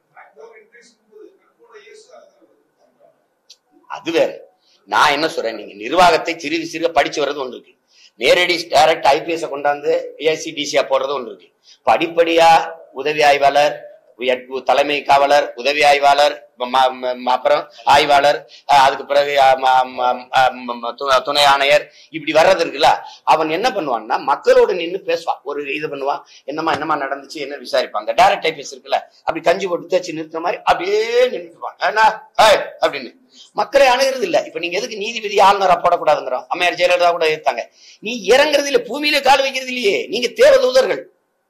அது வேற நான் என்ன சொல்றேன் நீங்க நிர்வாகத்தை சிறிது சிறுக படிச்சு வர்றது ஒன்று இருக்கு நேரடி டைரக்ட் ஐபிஎஸ் கொண்டாந்து ஏசிடிசியா போடுறது ஒன்று இருக்கு படிப்படியா உதவி ஆய்வாளர் உயர்- தலைமை காவலர் உதவி ஆய்வாளர் ம- ம- ம- அப்புறம் ஆய்வாளர் அஹ் அதுக்கு பிறகு அஹ், ம- ம- அஹ், ம- ம- து- துணை ஆணையர் இப்படி வர்றது இருக்குல்ல அவன் என்ன பண்ணுவான்னா மக்களோட நின்னு பேசுவான் ஒரு இது பண்ணுவான் என்னமா என்னமா நடந்துச்சு என்ன விசாரிப்பாங்க டைரக்ட் ஐபிஎஸ் இருக்குல்ல அப்படி கஞ்சி போட்டு தேய்ச்சி நிறுத்துற மாதிரி அப்படியே நின்றுவான் ஏன்னா ஏய் அப்படின்னு மக்களை அணுகிறது இல்ல இப்ப நீங்க எதுக்கு நீதிபதி ஆளுநரா போடக்கூடாதுங்கிறோம் அம்மையார் ஜெயலலிதா கூட எடுத்தாங்க நீ இறங்குறது இல்ல பூமியில கால் வைக்கிறது இல்லையே நீங்க தேவதூதர்கள்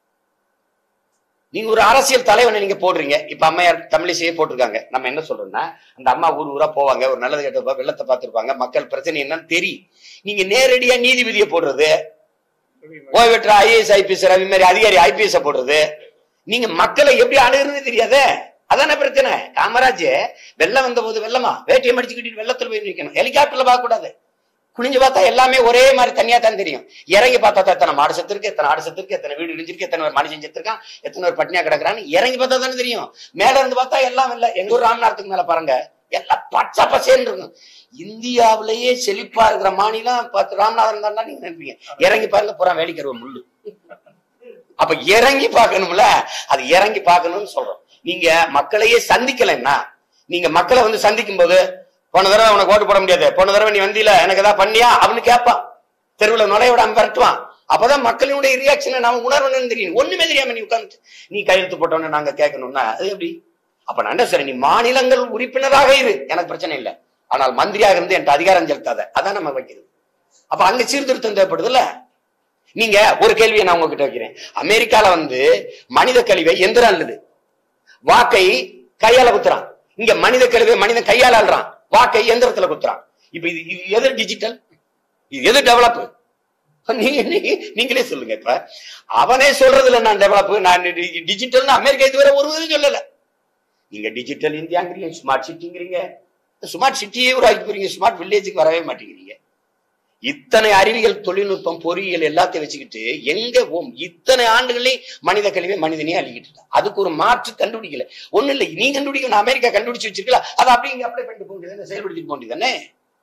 நீங்க ஒரு அரசியல் தலைவனை நீங்க போடுறீங்க இப்ப அம்மையார் தமிழிசையே போட்டிருக்காங்க நம்ம என்ன சொல்றோம்னா அந்த அம்மா ஊர் ஊரா போவாங்க ஒரு நல்லது கெட்ட வெள்ளத்தை பார்த்திருப்பாங்க மக்கள் பிரச்சனை என்னன்னு தெரியும் நீங்க நேரடியா நீதிபதியை போடுறது ஓய்வு பெற்ற ஐஏஎஸ் ஐபிஎஸ் ரவி மாதிரி அதிகாரி ஐபிஎஸ் போடுறது நீங்க மக்களை எப்படி அணுகுறது தெரியாதே அதானே பிரச்சனை காமராஜ் வெள்ளம் வந்த போது வெள்ளமா வேட்டியை மடிச்சுக்கிட்டு வெள்ளத்துல போய் நிக்கணும் ஹெலிகாப்டர்ல பார்க்க கூடாது குனிஞ்சு பார்த்தா எல்லாமே ஒரே மாதிரி தனியா தான் தெரியும் இறங்கி பார்த்தா தான் எத்தனை மாடு செத்துருக்கு எத்தனை ஆடு செத்துருக்கு எத்தனை வீடு இடிஞ்சிருக்கு எத்தனை பேர் மனுஷன் செத்துருக்கான் எத்தனை பேர் பட்னியா கிடக்குறான்னு இறங்கி பார்த்தா தானே தெரியும் மேல இருந்து பார்த்தா எல்லாம் இல்ல எங்க ஊர் ராமநாதத்துக்கு மேல பாருங்க எல்லாம் பச்சை பசேன்னு இருக்கும் இந்தியாவிலேயே செழிப்பா இருக்கிற மாநிலம் பத்து ராமநாதன் தான் நீங்க நினைப்பீங்க இறங்கி பாருங்க புறா வேடிக்கருவ முள்ளு அப்ப இறங்கி பார்க்கணும்ல அது இறங்கி பார்க்கணும்னு சொல்றோம் நீங்க மக்களையே சந்திக்கலைன்னா நீங்க மக்களை வந்து சந்திக்கும் போது போன தடவை உனக்கு ஓட்டு போட முடியாது போன தடவை நீ வந்தியில எனக்கு ஏதாவது பண்ணியா அவனு கேட்பான் தெருவுல நுழைய விடாம விரட்டுவான் அப்பதான் மக்களினுடைய ரியாக்ஷனை நாம உணரணும்னு தெரியும் ஒண்ணுமே தெரியாம நீ உட்கார்ந்து நீ கையெழுத்து போட்டோன்னு நாங்க கேட்கணும்னா அது எப்படி அப்ப நான் என்ன சொல்றேன் நீ மாநிலங்கள் உறுப்பினராக இரு எனக்கு பிரச்சனை இல்லை ஆனால் மந்திரியாக இருந்து என்கிட்ட அதிகாரம் செலுத்தாத அதான் நம்ம வைக்கிறது அப்ப அங்க சீர்திருத்தம் தேவைப்படுதுல்ல நீங்க ஒரு கேள்வியை நான் உங்ககிட்ட வைக்கிறேன் அமெரிக்கால வந்து மனித கழிவை எந்திரம் அல்லது வாக்கை கையால குத்துறான் இங்க மனித கழிவை மனிதன் கையால அள்ளுறான் வாக்கை எந்திரத்துல குத்துறான் இப்ப இது இது எது டிஜிட்டல் இது எது டெவலப் நீங்க நீங்க- நீங்களே சொல்லுங்க இப்ப அவனே சொல்றதுல நான் டெவலப் நான் டிஜிட்டல் அமெரிக்கா இதுவரை ஒரு இதுவும் சொல்லல நீங்க டிஜிட்டல் இந்தியாங்கிறீங்க ஸ்மார்ட் சிட்டிங்கிறீங்க ஸ்மார்ட் சிட்டியே உருவாக்கி போறீங்க ஸ்மார்ட் வில்லேஜுக்கு வரவே மாட்டேங்கிறீங்க இத்தனை அறிவியல் தொழில்நுட்பம் பொறியியல் எல்லாத்தையும் வச்சுக்கிட்டு எங்க ஓம் இத்தனை ஆண்டுகளையும் மனித கழிவை மனிதனே அள்ளிக்கிட்டு இருக்கான். அதுக்கு ஒரு மாற்று கண்டுபிடிக்கல ஒண்ணு இல்லை நீ கண்டுபிடிக்கணும் அமெரிக்கா கண்டுபிடிச்சு வச்சிருக்கல அதை அப்படியே இங்க அப்ளை பண்ணிட்டு போக வேண்டியதானே செயல்படுத்திட்டு போக வேண்டியதானே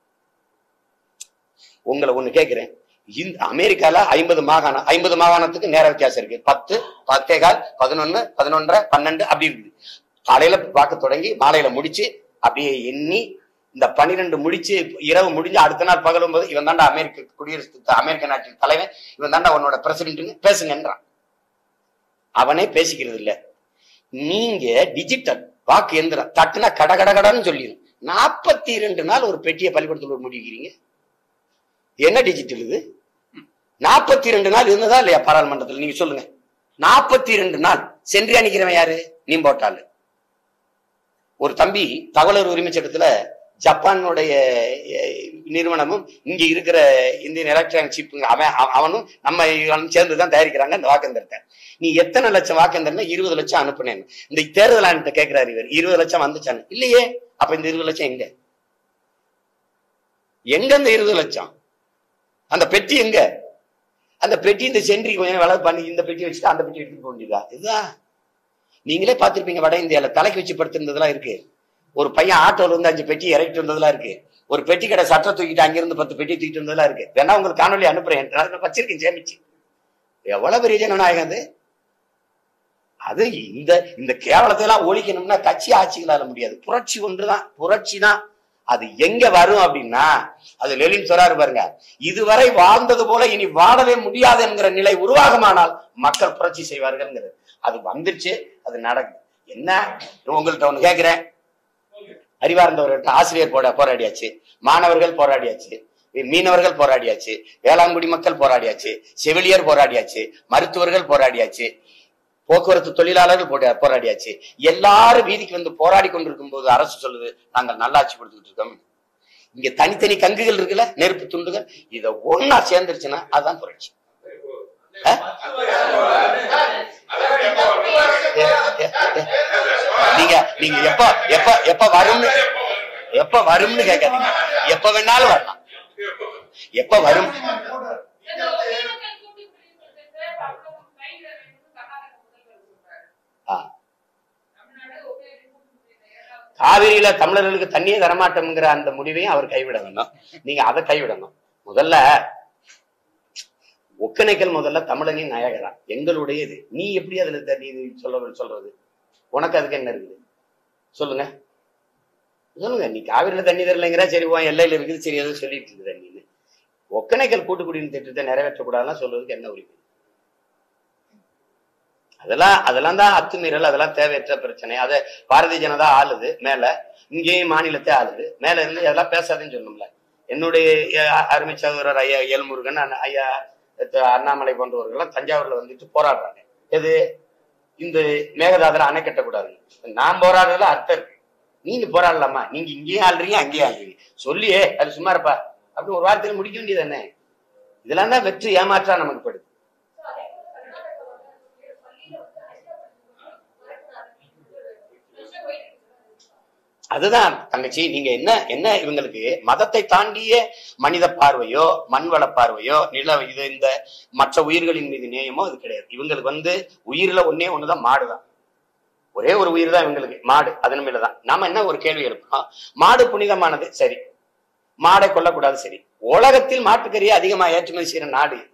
உங்களை ஒண்ணு கேட்கிறேன் இந்த அமெரிக்கால ஐம்பது மாகாணம் ஐம்பது மாகாணத்துக்கு நேர வித்தியாசம் இருக்கு பத்து பத்தே கால் பதினொன்னு பதினொன்றரை பன்னெண்டு அப்படி இருக்குது காலையில பார்க்க தொடங்கி மாலையில முடிச்சு அப்படியே எண்ணி இந்த பன்னிரெண்டு முடிச்சு இரவு முடிஞ்சு அடுத்த நாள் பகலும் போது இவன் தாண்டா அமெரிக்க குடியரசு த- அமெரிக்க நாட்டின் தலைவன் இவன் தாண்டா உன்னோட பிரசிடென்ட்னு பேசுங்கன்றான் அவனே பேசிக்கிறது இல்ல நீங்க டிஜிட்டல் வாக்கு எந்திரம் தட்டுனா கட கட கடன்னு சொல்லிடும் நாற்பத்தி ரெண்டு நாள் ஒரு பெட்டியை பள்ளிக்கூடத்தில் முடிக்கிறீங்க என்ன டிஜிட்டல் இது நாற்பத்தி ரெண்டு நாள் இருந்ததா இல்லையா பாராளுமன்றத்தில் நீங்க சொல்லுங்க நாற்பத்தி ரெண்டு நாள் சென்று அணிக்கிறவன் யாரு நீ போட்டாலு ஒரு தம்பி தகவலர் உரிமை சட்டத்துல ஜப்பானுடைய அஹ், நிறுவனமும் இங்க இருக்கிற இந்தியன் எலக்ட்ரானிக் சிப் அவன் அவ- அவனும் நம்ம இவனும் சேர்ந்து தான் தயாரிக்கிறாங்க அந்த வாக்கெந்திரத்தை நீ எத்தனை லட்சம் வாக்கெந்திரம்னா இருபது லட்சம் அனுப்புனேன் இந்த தேர்தல் ஆணையத்தை கேட்கிறாரு இவர் இருபது லட்சம் வந்துச்சான்னு இல்லையே அப்ப இந்த இருபது லட்சம் எங்க எங்க இந்த இருபது லட்சம் அந்த பெட்டி எங்க அந்த பெட்டி இந்த சென்றி கொஞ்சம் வளர்ப்பு பண்ணி இந்த பெட்டி வச்சுட்டு அந்த பெட்டி எடுத்துட்டு போக வேண்டியதா இதுதான் நீங்களே பார்த்திருப்பீங்க வட இந்தியால தலைக்கு வச்சு படுத்திருந்ததெல்லாம் இருக்கு ஒரு பையன் ஆட்டோல இருந்து அஞ்சு பெட்டி இறக்கிட்டு வந்ததெல்லாம் இருக்கு ஒரு பெட்டி கடை சட்டை தூக்கிட்டு அங்கிருந்து பத்து பெட்டி தூக்கிட்டு வந்ததெல்லாம் இருக்கு வேணா உங்களுக்கு காணொலி அனுப்புறேன் நான் வச்சிருக்கேன் சேமிச்சு எவ்வளவு பெரிய ஜனநாயகம் அது அது இந்த இந்த கேவலத்தை எல்லாம் ஒழிக்கணும்னா கட்சி ஆட்சிகளால முடியாது புரட்சி ஒன்றுதான் புரட்சி தான் அது எங்க வரும் அப்படின்னா அது லெலின் சொல்றாரு பாருங்க இதுவரை வாழ்ந்தது போல இனி வாழவே முடியாது என்கிற நிலை உருவாகுமானால் மக்கள் புரட்சி செய்வார்கள்ங்கிறது அது வந்துருச்சு அது நடக்குது என்ன உங்கள்கிட்ட ஒண்ணு கேட்கிறேன் அறிவார்ந்தவர்கள்ட்ட ஆசிரியர் போட போராடியாச்சு மாணவர்கள் போராடியாச்சு மீனவர்கள் போராடியாச்சு வேளாண்குடி மக்கள் போராடியாச்சு செவிலியர் போராடியாச்சு மருத்துவர்கள் போராடியாச்சு போக்குவரத்து தொழிலாளர்கள் போட போராடியாச்சு எல்லாரும் வீதிக்கு வந்து போராடி கொண்டிருக்கும் போது அரசு சொல்லுது நாங்கள் நல்லாட்சி கொடுத்துட்டு இருக்கோம் இங்க தனித்தனி கங்குகள் இருக்குல்ல நெருப்பு துண்டுகள் இத ஒன்னா சேர்ந்துருச்சுன்னா அதான் புரட்சி ஆ? ஏ, ஏ, ஏ. நீங்க நீங்க எப்ப எப்ப எப்ப வரும்னு எப்ப வரும்னு கேட்காதீங்க எப்ப வேணாலும் வரலாம் எப்ப வரும்
இந்த ஒகேனக்கல் கூட்டு குடியிருப்புக்கு அவ்வளவு கையில வேணும்னு கர்நாடக முதல்வர் சொல்றாரு.
ஆ,
தமிழ்நாடு ஒகேனக்கல் கூட்டு குடியிருப்பு ஏழாவது
காவிரியில தமிழர்களுக்கு தண்ணியே தரமாட்டோம்ங்கிற அந்த முடிவையும் அவர் கைவிட வேணும் நீங்க அதை கைவிடணும் முதல்ல ஒக்கணைக்கல் முதல்ல தமிழனின் நாயகரா எங்களுடைய இது நீ எப்படி அதுல தண்ணி இது சொல்ல சொல்றது உனக்கு அதுக்கு என்ன இருக்குது சொல்லுங்க சொல்லுங்க நீ காவிரியில தண்ணி தரலைங்கிற சரி உன் எல்லையில இருக்குது சரி ஏதோ சொல்லிட்டு இருக்குது தண்ணின்னு ஒக்கணைக்கல் கூட்டு குடிநீர் திட்டத்தை நிறைவேற்றக்கூடாதுன்னு சொல்றதுக்கு என்ன உரிமை அதெல்லாம் அதெல்லாம் தான் அத்துமீறல் அதெல்லாம் தேவையற்ற பிரச்சனை அதை பாரதிய ஜனதா ஆளுது மேல இங்கேயும் மாநிலத்தை ஆளுது மேல இருந்து அதெல்லாம் பேசாதுன்னு சொன்னோம்ல என்னுடைய அஹ், அருமை சகோதரர் ஐயா ஏல்முருகன் அண்ணா- ஐயா த- அண்ணாமலை போன்றவர்கள்லாம் தஞ்சாவூர்ல வந்துட்டு போராடுறாங்க எது இந்த மேகதாதுல அணை கட்டக்கூடாது நான் போராடுறதுல அர்த்தம் இருக்கு நீங்க போராடலாமா நீங்க இங்கேயும் ஆள்றீங்க அங்கேயும் ஆள்றீங்க சொல்லியே அது சும்மா இருப்பா அப்படி ஒரு வார்த்தையில முடிக்க வேண்டியது என்ன இதெல்லாம் தான் வெற்றி ஏமாற்றா நமக்கு படுது
So, அதே போல கர்நாடகாவோட பள்ளியில வந்து ஹைதராபாத் போயிட்டு இருக்கு.
அதுதான் தங்கச்சி நீங்க என்ன என்ன இவங்களுக்கு மதத்தை தாண்டிய மனித பார்வையோ மண்வள பார்வையோ நில இது இந்த மற்ற உயிர்களின் மீது நேயமோ அது கிடையாது இவங்களுக்கு வந்து உயிர்ல ஒன்னே ஒண்ணுதான் மாடுதான் ஒரே ஒரு உயிர் தான் இவங்களுக்கு மாடு அதன் மேலதான் நாம என்ன ஒரு கேள்வி எழுப்போம் மாடு புனிதமானது சரி மாடை கொல்லக்கூடாது சரி உலகத்தில் மாட்டுக்கறியை அதிகமா ஏற்றுமதி செய்யற நாடு எது?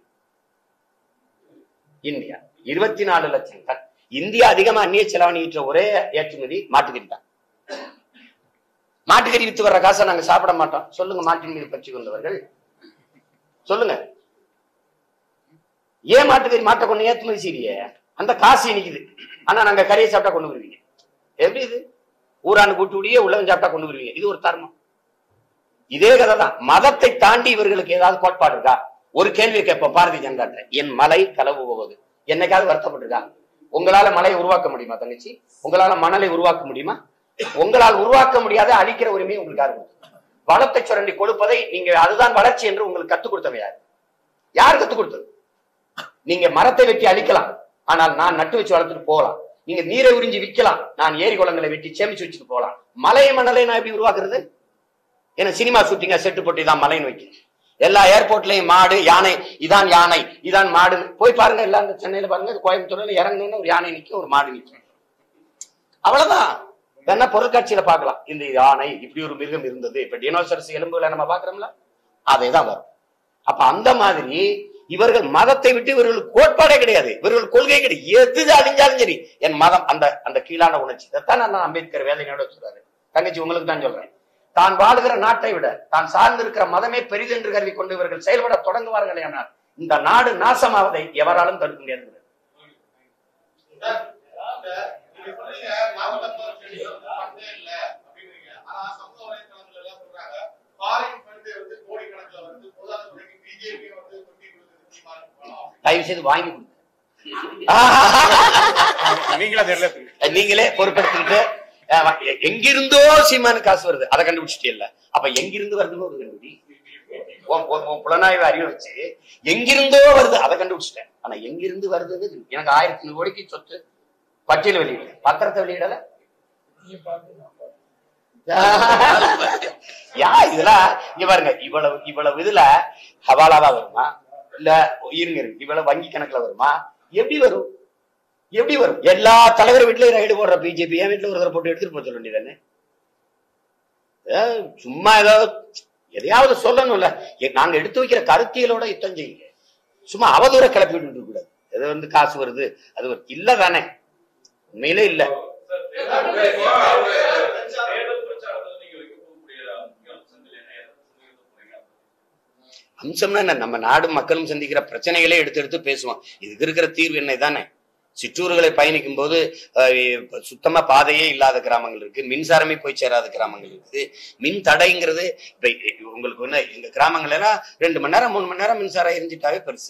இந்தியா இருபத்தி நாலு லட்சம் டன் இந்தியா அதிகமா அந்நிய செலவழிக்கிற ஒரே ஏற்றுமதி மாட்டுக்கறி தான் மாட்டுக்கறி வித்து வர்ற காசை நாங்க சாப்பிட மாட்டோம் சொல்லுங்க மாட்டின் மீது பற்றி கொண்டவர்கள் சொல்லுங்க ஏன் மாட்டுக்கறி மாட்டை கொண்டு ஏற்றுமதி செய்யறியே அந்த காசு இனிக்குது ஆனா நாங்க கறியை சாப்பிட்டா கொண்டு வருவீங்க எப்படி இது ஊரான் கூட்டுடியே உள்ளவன் சாப்பிட்டா கொண்டு வருவீங்க இது ஒரு தர்மம் இதே கதை தான் மதத்தை தாண்டி இவர்களுக்கு ஏதாவது கோட்பாடு இருக்கா ஒரு கேள்வி கேட்போம் பாரதிய ஜனதா என் மலை களவு போவது என்னைக்காவது வருத்தப்பட்டிருக்கா உங்களால மலையை உருவாக்க முடியுமா தங்கச்சி உங்களால மணலை உருவாக்க முடியுமா உங்களால் உருவாக்க முடியாத அழிக்கிற உரிமை உங்களுக்கு யாரு கொடுத்தது? வளத்தை சுரண்டி கொடுப்பதை நீங்க அதுதான் வளர்ச்சி என்று உங்களுக்கு கத்துக் கொடுத்தவன் யார் யார் கத்துக் கொடுத்தது நீங்க மரத்தை வெட்டி அழிக்கலாம் ஆனால் நான் நட்டு வச்சு வளர்த்துட்டு போகலாம் நீங்க நீரை உறிஞ்சி விற்கலாம் நான் ஏரி குளங்களை வெட்டி சேமிச்சு வச்சுட்டு போகலாம் மலை மணலை நான் எப்படி உருவாக்குறது ஏன்னா சினிமா ஷூட்டிங்கா செட்டு போட்டு தான் மலைன்னு வைக்க எல்லா ஏர்போர்ட்லயும் மாடு யானை இதான் யானை இதான் மாடு போய் பாருங்க எல்லாம் இந்த சென்னையில பாருங்க கோயம்புத்தூர்ல இறங்கணும்னு ஒரு யானை நிக்கும் ஒரு மாடு நிக்கும் அவ்வளவுதான் வேணா பொருட்காட்சியில பார்க்கலாம் இந்த யானை இப்படி ஒரு மிருகம் இருந்தது இப்ப டினோசரஸ் எலும்புகளை நம்ம பாக்குறோம்ல அதே தான் வரும் அப்ப அந்த மாதிரி இவர்கள் மதத்தை விட்டு இவர்களுக்கு கோட்பாடே கிடையாது இவர்கள் கொள்கை கிடையாது எது அழிஞ்சாலும் சரி என் மதம் அந்த அந்த கீழான உணர்ச்சி இதைத்தான் நான் அம்பேத்கர் வேதனையோட சொல்றாரு தங்கச்சி உங்களுக்கு தான் சொல்றேன் தான் வாழுகிற நாட்டை விட தான் சார்ந்திருக்கிற மதமே பெரிது என்று கருதி கொண்டு இவர்கள் செயல்பட தொடங்குவார்கள் ஆனால் இந்த நாடு நாசமாவதை எவராலும் தடுக்க முடியாது
நீங்க சொன்னீங்க, மாவட்டத்தோட செடி வந்து பண்டே இல்ல அப்படிங்கிறீங்க. ஆனா சமூக வலைத்தளங்கள்ல எல்லாம் சொல்றாங்க, foreign fund வந்து கோடிக்கணக்குல வருது, பொருளாதாரத்துறைக்கு BJP வந்து கொட்டி கொடுக்குது, தீர்மானம் பணம் அப்படின்னு.
தயவு செய்து வாங்கி கொடுங்க
நீங்களா தெரியல
நீங்களே பொறுப்பெடுத்துக்கிட்டு அஹ், வ- எ- எங்கிருந்தோ சீமானு காசு வருது அதை கண்டுபிடிச்சிட்டே இல்ல அப்ப எங்கிருந்து வருதுன்னு ஒரு கண்டுபிடி உன் உன் உன் புலனாய்வு அறிவு வச்சு எங்கிருந்தோ வருது அதை கண்டுபிடிச்சிட்டேன் ஆனா எங்கிருந்து வருதுன்னு தெரியல. எனக்கு ஆயிரத்தி நூறு கோடிக்கு சொத்து பட்டியல் வெளியிட பத்திரத்தை வெளியிடல யா இதெல்லாம் இங்க பாருங்க இவ்வளவு இவ்வளவு இதுல ஹவாலாவா வருமா இல்ல இருங்க இருங்க, இவ்வளவு வங்கி கணக்குல வருமா எப்படி வரும் எப்படி வரும் எல்லா தலைவர் வீட்லயும் ரைடு போடுற பிஜேபி என் வீட்டுல ஒரு தடவை போட்டு எடுத்துட்டு போக சொல்ல வேண்டியதானே ஏதாவது சும்மா ஏதாவது எதையாவது சொல்லணும்ல எ- நாங்க எடுத்து வைக்கிற கருத்தியலோட யுத்தம் செய்யுங்க சும்மா அவதூற கிளப்பி விட்டுட்டு இருக்க கூடாது எது வந்து காசு வருது அது வருது இல்ல தானே உண்மையிலே இல்ல
சார், தேர்தல் தேர்தல் பிரச்சாரத்துல நீங்க வைக்க போகக்கூடிய முக்கிய அம்சங்கள் என்ன எதை சொல்லிட்டு போறீங்க
அம்சம்னா என்ன நம்ம நாடும் மக்களும் சந்திக்கிற பிரச்சனைகளே எடுத்து எடுத்து பேசுவோம் இதுக்கு இருக்கிற தீர்வு என்ன தானே சிற்றூர்களை பயணிக்கும் போது அஹ், இப்ப சுத்தமா பாதையே இல்லாத கிராமங்கள் இருக்கு மின்சாரமே போய் சேராத கிராமங்கள் இருக்குது மின் தடைங்கிறது இப்ப உங்களுக்கு ஒண்ணு எங்க கிராமங்கள் எல்லாம் ரெண்டு மணி நேரம் மூணு மணி நேரம் மின்சாரம் எரிஞ்சிட்டாவே பெருசு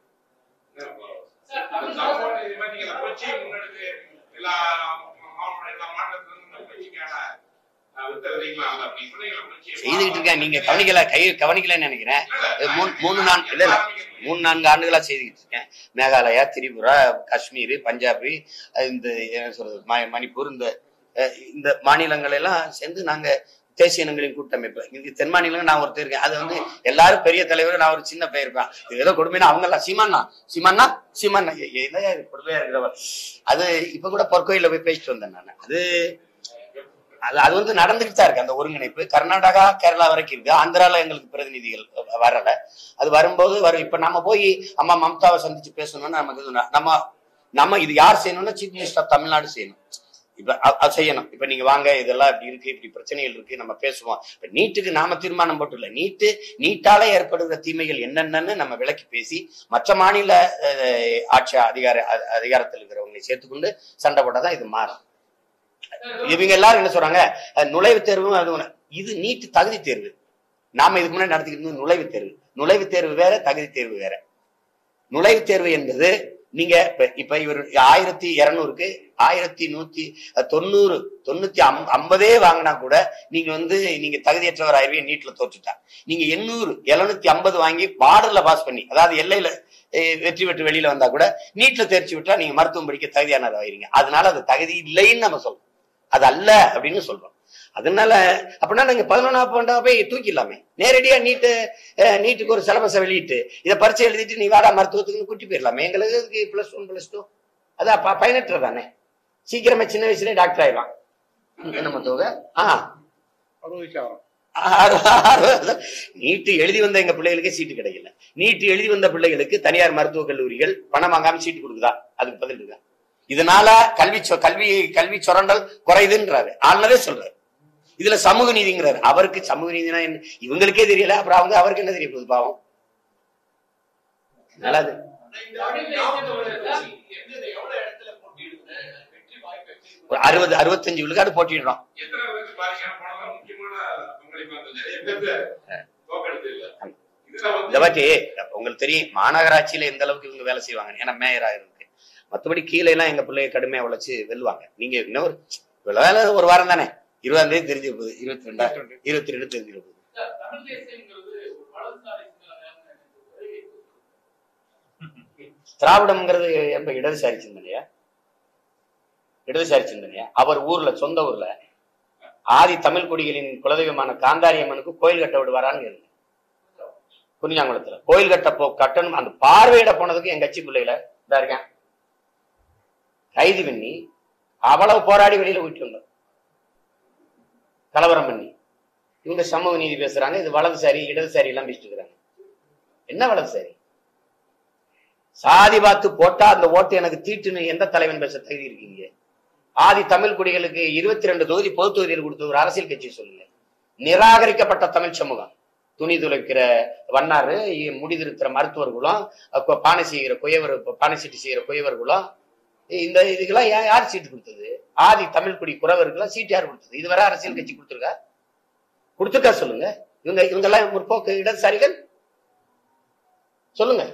சார், தமிழ்
சமூக இது மாதிரி நீங்க புரட்சி முன்னெடுத்து எல்லா மாவட்ட எல்லா மாநிலத்திலும் இந்த புரட்சிக்கான அஹ், வித்தகதைகளா அல்ல அப்படி சொன்னீங்களா புரட்சி
செய்துகிட்டு இருக்கேன் நீங்க கவனிக்கல கை கவனிக்கலன்னு நினைக்கிறேன் இது மூணு மூணு நான்கு இல்ல இல்ல மூணு நான்கு ஆண்டுகளா செய்துக்கிட்டு இருக்கேன் மேகாலயா திரிபுரா காஷ்மீர் பஞ்சாப் அஹ் இந்த என்ன சொல்றது ம- மணிப்பூர் இந்த அஹ் இந்த மாநிலங்கள் எல்லாம் சேர்ந்து நாங்க தேசிய இனங்களின் கூட்டமைப்பு இங்க தென் மாநிலங்கள் நான் ஒருத்தர் இருக்கேன் அது வந்து எல்லாரும் பெரிய தலைவர் நான் ஒரு சின்ன பையன் இருப்பேன் இது ஏதோ கொடுமைனா அவங்க எல்லாம் சீமானா சீமானா சீமானா எ- எ- என்னய்யா இது கொடுமையா இருக்கிறவ அது இப்ப கூட பொற்கோயில போய் பேசிட்டு வந்தேன் நான் அது அது அது வந்து நடந்துட்டு தான் இருக்கு அந்த ஒருங்கிணைப்பு கர்நாடகா கேரளா வரைக்கும் இருக்கு ஆந்திரால எங்களுக்கு பிரதிநிதிகள் வ- வரல அது வரும்போது வரும் இப்ப நம்ம போய் அம்மா மம்தாவை சந்திச்சு பேசணும்னு நமக்கு இது ந- நம்ம நம்ம இது யார் செய்யணும்னா சீஃப் மினிஸ்டர் ஆஃப் தமிழ்நாடு செய்யணும் இப்ப அ- அது செய்யணும் இப்ப நீங்க வாங்க இதெல்லாம் இப்படி இருக்கு இப்படி பிரச்சனைகள் இருக்கு நம்ம பேசுவோம் இப்ப நீட்டுக்கு நாம தீர்மானம் போட்டுல நீட்டு நீட்டால ஏற்படுகிற தீமைகள் என்னென்னன்னு நம்ம விளக்கி பேசி மற்ற மாநில அஹ், ஆட்சி அதிகார அ- அதிகாரத்தில் இருக்கிறவங்களை சேர்த்துக்கொண்டு சண்டை போட்டாதான் இது மாறும் இவங்க எல்லாரும் என்ன சொல்றாங்க அஹ், நுழைவுத் தேர்வும் அது ஒண்ணு. இது நீட் தகுதி தேர்வு நாம இதுக்கு முன்னாடி நடத்திக்கிட்டு இருந்தது நுழைவுத் தேர்வு நுழைவுத் தேர்வு வேற தகுதி தேர்வு வேற நுழைவுத் தேர்வு என்பது நீங்க இப்ப இப்ப இவர் ஆயிரத்தி இருநூறுக்கு ஆயிரத்தி நூத்தி அஹ், தொண்ணூறு தொண்ணூத்தி அம்- ஐம்பதே வாங்கினா கூட நீங்க வந்து நீங்க தகுதியற்றவர் ஆயிருவீங்க நீட்ல தோற்றுட்டா நீங்க எண்ணூறு எழுநூத்தி ஐம்பது வாங்கி பார்டர்ல பாஸ் பண்ணி அதாவது எல்லையில அஹ், வெற்றி பெற்று வெளியில வந்தா கூட நீட்ல தேர்ச்சி விட்டா நீங்க மருத்துவம் படிக்க தகுதியானவர் ஆயிருங்க அதனால அது தகுதி இல்லைன்னு நம்ம சொல்றோம் அது அல்ல அப்படின்னு சொல்றோம் அதனால அப்படின்னா நீங்க பதினொன்னாம் பன்னெண்டா போய் தூக்கிடலாமே நேரடியா நீட்டு அஹ், நீட்டுக்கு ஒரு சிலபஸை வெளியிட்டு இதை பரீட்சை எழுதிட்டு நீ வாடா மருத்துவத்துக்கு கூட்டி போயிடலாமே எங்களுக்கு பிளஸ் ஒன் பிளஸ் டூ அதான் ப- பயனற்றது தானே சீக்கிரமா சின்ன வயசுலயே டாக்டர் ஆயிடலாம் என்ன மருத்துவ ஆ நீட்டு எழுதி வந்த எங்க பிள்ளைகளுக்கு சீட்டு கிடைக்கல நீட்டு எழுதி வந்த பிள்ளைகளுக்கு தனியார் மருத்துவக் கல்லூரிகள் பணம் வாங்காம சீட்டு கொடுக்குதா அதுக்கு பதில் இருக்கா இதனால கல்வி சொ- கல்வி கல்வி சுரண்டல் குறையுதுன்றாரு ஆளுநரே சொல்றாரு இதுல சமூக நீதிங்கிறாரு அவருக்கு சமூக நீதினா என்ன இவங்களுக்கே தெரியல அப்புறம் அவங்க அவருக்கு என்ன தெரிய போகுது பாவம் நல்லது
இந்த வாட்டி ஞாபகம் வருது. எந்த எவ்வளவு இடத்துல போட்டியிடுது வெற்றி வாய்ப்பு எப்படி இருக்கு
ஒரு அறுபது அறுபத்தஞ்சு விழுக்காடு போட்டிடுறோம்
எத்தனை பேருக்கு பாத்தீங்கன்னா போனதான் முக்கியமான பங்களிப்பு அந்த நிறைய பேருக்கு தோக்கெடுத்து இல்ல இதுல வந்து
இந்த வாட்டி உங்களுக்கு தெரியும் மாநகராட்சியில எந்த அளவுக்கு இவங்க வேலை செய்வாங்க ஏன்னா மேயரா இருக்கு மத்தபடி கீழே எல்லாம் எங்க பிள்ளைய கடுமையா உழைச்சு வெல்லுவாங்க நீங்க இன்னும் ஒரு இவ்வளவு வேலை ஒரு வாரம் தானே இருபதாம் தேதி தெரிஞ்சு போகுது இருபத்தி ரெண்டா இருபத்தி ரெண்டு தெரிஞ்சு போகுது
தமிழ் தேசியங்கிறது ஒரு வலதுசாரி சிந்தனையான ஒரு
திராவிடம்ங்கிறது எப்ப இடதுசாரி சிந்தனையா இடதுசாரி சிந்தனையா அவர் ஊர்ல சொந்த ஊர்ல ஆதி தமிழ் குடிகளின் குலதெய்வமான காந்தாரி அம்மனுக்கு கோயில் கட்ட விடுவாரான்னு கேளுங்க குனியாங்குளத்துல கோயில் கட்ட போ கட்டணும் அந்த பார்வையிட போனதுக்கு என் கட்சி பிள்ளைகள இதா இருக்கேன் கைது பண்ணி அவ்வளவு போராடி வெளியில விட்டு வந்தோம் கலவரம் பண்ணி இவங்க சமூக நீதி பேசுறாங்க இது வலதுசாரி இடதுசாரி எல்லாம் பேசிட்டு இருக்கிறாங்க என்ன வலதுசாரி சாதி பார்த்து போட்டா அந்த ஓட்டு எனக்கு தீட்டுன்னு எந்த தலைவன் பேச தகுதி இருக்கீங்க ஆதி தமிழ் குடிகளுக்கு இருபத்தி ரெண்டு தொகுதி பொது தொகுதியில் கொடுத்த ஒரு அரசியல் கட்சி சொல்லுங்க நிராகரிக்கப்பட்ட தமிழ் சமூகம் துணி துளைக்கிற வண்ணாறு இ- முடி திருத்துற மருத்துவர்களும் அப்ப பானை செய்கிற குயவர் பானை சீட்டு செய்கிற குயவர்களும் இந்த இதுக்கெல்லாம் யா- யார் சீட்டு கொடுத்தது ஆதி தமிழ் குடி குறவருக்கெல்லாம் சீட்டு யார் கொடுத்தது இதுவரை அரசியல் கட்சி கொடுத்துருக்கா கொடுத்துருக்கா சொல்லுங்க இவங்க இவங்கெல்லாம் முற்போக்கு இடதுசாரிகள் சொல்லுங்க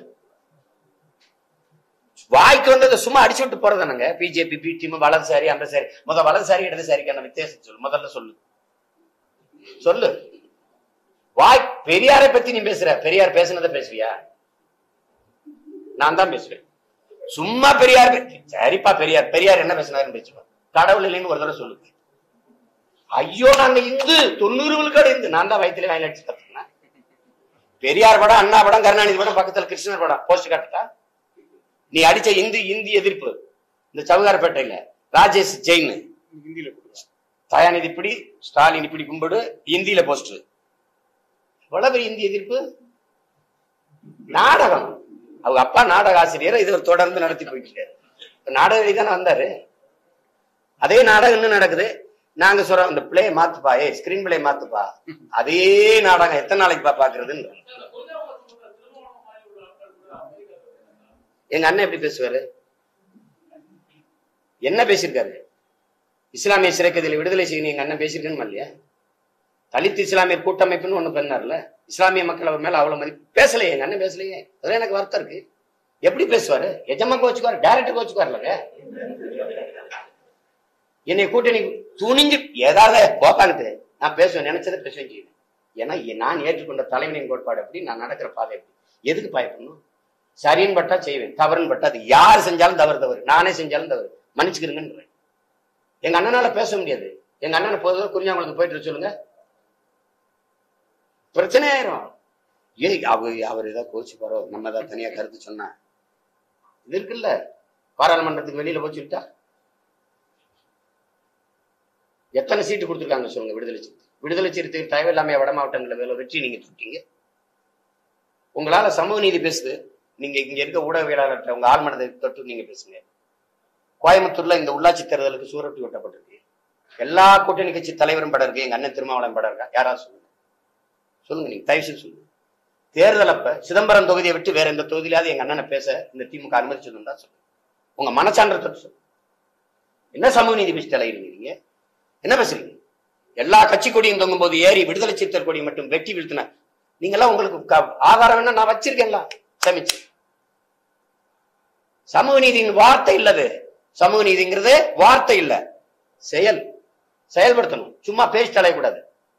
வாய்க்கு வந்ததை சும்மா அடிச்சு விட்டு போறதானுங்க பிஜேபி பிடிஎம் வலதுசாரி அந்த சாரி முத வலதுசாரி இடதுசாரிக்கான வித்தியாசம் சொல்லு முதல்ல சொல்லு சொல்லு வாய் பெரியாரை பத்தி நீ பேசுற பெரியார் பேசுனதை பேசுவியா நான் தான் பேசுவேன் சும்மா பெரியார் பே- சரிப்பா பெரியார் பெரியார் என்ன பேசினாருன்னு பேசுவேன் கடவுள் இல்லைன்னு ஒரு தடவை சொல்லுங்க ஐயோ நாங்க இந்து தொண்ணூறு விழுக்காடு இந்து நான் தான் வயிற்றுல வாயில அடிச்சு கத்துக்கினேன் பெரியார் படம் அண்ணா படம் கருணாநிதி படம் பக்கத்துல கிருஷ்ணர் படம் போஸ்ட் காட்டுட்டா நீ அடிச்ச இந்தி இந்தி எதிர்ப்பு இந்த சவுகாரப்பேட்டையில ராஜேஷ் ஜெயின்
ஹிந்தியில கொடுக்கலாம்
தயாநிதி இப்படி ஸ்டாலின் இப்படி கும்பிடு இந்தியில போஸ்ட் எவ்வளவு பெரிய இந்தி எதிர்ப்பு நாடகம் அவங்க அப்பா நாடக ஆசிரியர் இது தொடர்ந்து நடத்தி போயிட்டு இருக்காரு. இப்ப நாடக எழுதி தானே வந்தாரு அதே நாடகம் இன்னும் நடக்குது நாங்க சொல்றோம் இந்த பிளே மாத்துப்பா ஏ ஸ்கிரீன் பிளே மாத்துப்பா அதே நாடகம் எத்தனை நாளைக்கு பா பாக்குறதுன்னு
கொஞ்சம் வருஷம் திருமணம் மாதிரி உள்ள ஆட்கள் கூட அமெரிக்காவில்
எங்க அண்ணன் எப்படி பேசுவாரு என்ன பேசியிருக்காரு இஸ்லாமிய சிறைக்கதில் விடுதலை செய்யணும் எங்க அண்ணன் பேசியிருக்கணுமா இல்லையா தலித் இஸ்லாமிய கூட்டமைப்புன்னு ஒண்ணு பண்ணார்ல இஸ்லாமிய மக்கள் அவர் மேல அவ்வளவு மதிப்பு பேசலையே எங்க அண்ணன் பேசலையே அதெல்லாம் எனக்கு வருத்தம் இருக்கு எப்படி பேசுவாரு எஜமா கோச்சுக்குவாரு டேரக்டர் கோச்சுக்குவார்லங்க என்னை கூட்டணி துணிஞ்சு ஏதாவது போக்காங்கிட்டு நான் பேசுவேன் நினைச்சதை பேசுவேன் செய்வேன் ஏன்னா நான் ஏற்றுக்கொண்ட தலைவனின் கோட்பாடு எப்படி நான் நடக்கிற பாதை எப்படி எதுக்கு பயப்படணும் சரின்னு பட்டா செய்வேன் தவறுன்னு பட்டா அது யார் செஞ்சாலும் தவறு தவறு நானே செஞ்சாலும் தவறு மன்னிச்சுக்கிறேங்கன்றேன் எங்க அண்ணனால பேச முடியாது எங்க அண்ணனை பொதுவாக குறிஞ்சாங்குளத்துக்கு போயிட்டு வர சொல்லுங்க பிரச்சனை ஆயிரும் ஏய் அவர் அவர் ஏதாவது கோச்சுப்பாரோ நம்ம ஏதாவது தனியா கருத்து சொன்னா இது இருக்குல்ல பாராளுமன்றத்துக்கு வெளியில போய் சொல்லிட்டா எத்தனை சீட்டு கொடுத்துருக்காங்க சொல்லுங்க விடுதலை சிறுத்தை விடுதலை சிறுத்தைக்கு தேவையில்லாம வட மாவட்டங்களில் வேலை வெற்றி நீங்க தொட்டீங்க உங்களால சமூக நீதி பேசுது நீங்க இங்க இருக்க ஊடகவியலாளர்கிட்ட உங்க ஆழ்மனதை தொட்டு நீங்க பேசுங்க கோயம்புத்தூர்ல இந்த உள்ளாட்சி தேர்தலுக்கு சூரட்டி ஒட்டப்பட்டிருக்கு எல்லா கூட்டணி கட்சி தலைவரும் படம் இருக்கு எங்க அண்ணன் திருமாவளவன் படம் இருக்கா யாராவது சொல்லுங்க சொல்லுங்க நீங்க தயவு செய்து சொல்லுங்க தேர்தல் அப்ப சிதம்பரம் தொகுதியை விட்டு வேற எந்த தொகுதியிலாவது எங்க அண்ணனை பேச இந்த திமுக அனுமதிச்சிருந்தா சொல்லுங்க உங்க மனச்சான்ற தொட்டு சொல்லுங்க என்ன சமூக நீதி பேசி தலையிடுங்க நீங்க என்ன பேசுறீங்க எல்லா கட்சி கொடியும் தொங்கும் போது ஏறி விடுதலை சிறுத்தைகள் கொடி மட்டும் வெட்டி வீழ்த்தின நீங்கெல்லாம் உங்களுக்கு க- ஆதாரம் என்ன நான் வச்சிருக்கேன்ல சமிச்சு சமூக நீதியின் வார்த்தை இல்லது சமூக நீதிங்கிறது வார்த்தை இல்ல செயல் செயல்படுத்தணும் சும்மா பேசி தலையக்கூடாது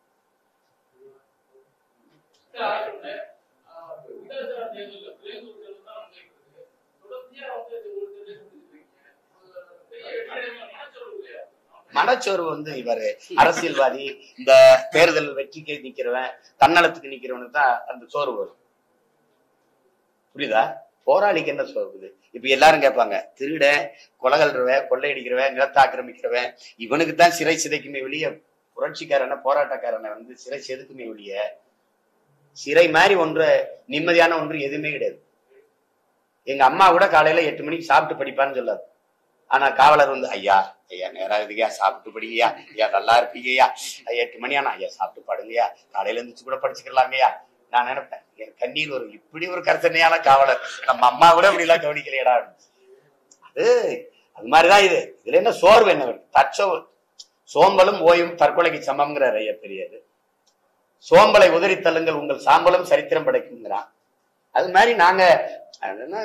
விகிதாச்சார தேர்தல்ல விளையாட்டு தேர்தல் தான் வந்து தொடர்ச்சியா வந்து இது ஒரு தேர்தல் முடிச்சிருக்கீங்க பெரிய வெற்றி மனச்சொல்வு இல்லையா
மனச்சோர்வு வந்து இவரு அரசியல்வாதி இந்த தேர்தல் வெற்றிக்கு நிக்கிறவன் தன்னலத்துக்கு நிக்கிறவனுக்கு தான் அந்த சோர்வு வரும் புரியுதா போராளிக்கு என்ன சோர்வுது இப்ப எல்லாரும் கேட்பாங்க திருடன் கொலகல்றவன் கொள்ளையடிக்கிறவன் நிலத்தை ஆக்கிரமிக்கிறவன் இவனுக்கு தான் சிறை சிதைக்குமே வெளிய புரட்சிக்காரன போராட்டக்காரனை வந்து சிறை செதுக்குமே வெளிய சிறை மாதிரி ஒன்று நிம்மதியான ஒன்று எதுவுமே கிடையாது எங்க அம்மா கூட காலையில எட்டு மணிக்கு சாப்பிட்டு படிப்பான்னு சொல்லாது ஆனா காவலர் வந்து ஐயா ஐயா நேரம் இருக்குயா சாப்பிட்டு படிங்கய்யா ஐயா நல்லா இருப்பீங்கய்யா ஐயா, எட்டு மணி ஆனா ஐயா சாப்பிட்டு படுங்கய்யா காலையில இருந்துச்சு கூட படிச்சுக்கலாங்கய்யா நான் நினைப்பேன் என் கண்ணீர் ஒரு இப்படி ஒரு கருத்தனையான காவலர் நம்ம அம்மா கூட இப்படி எல்லாம் கவனிக்கலையடா அது அது மாதிரிதான் இது இதுல என்ன சோர்வு என்ன வருது? தற்சோ சோம்பலும் ஓயும் தற்கொலைக்கு சமம்ங்கிற ஐயா பெரியாரு சோம்பலை உதறி தள்ளுங்கள் உங்கள் சாம்பலும் சரித்திரம் படைக்குங்கிறான் அது மாதிரி நாங்க அது என்ன,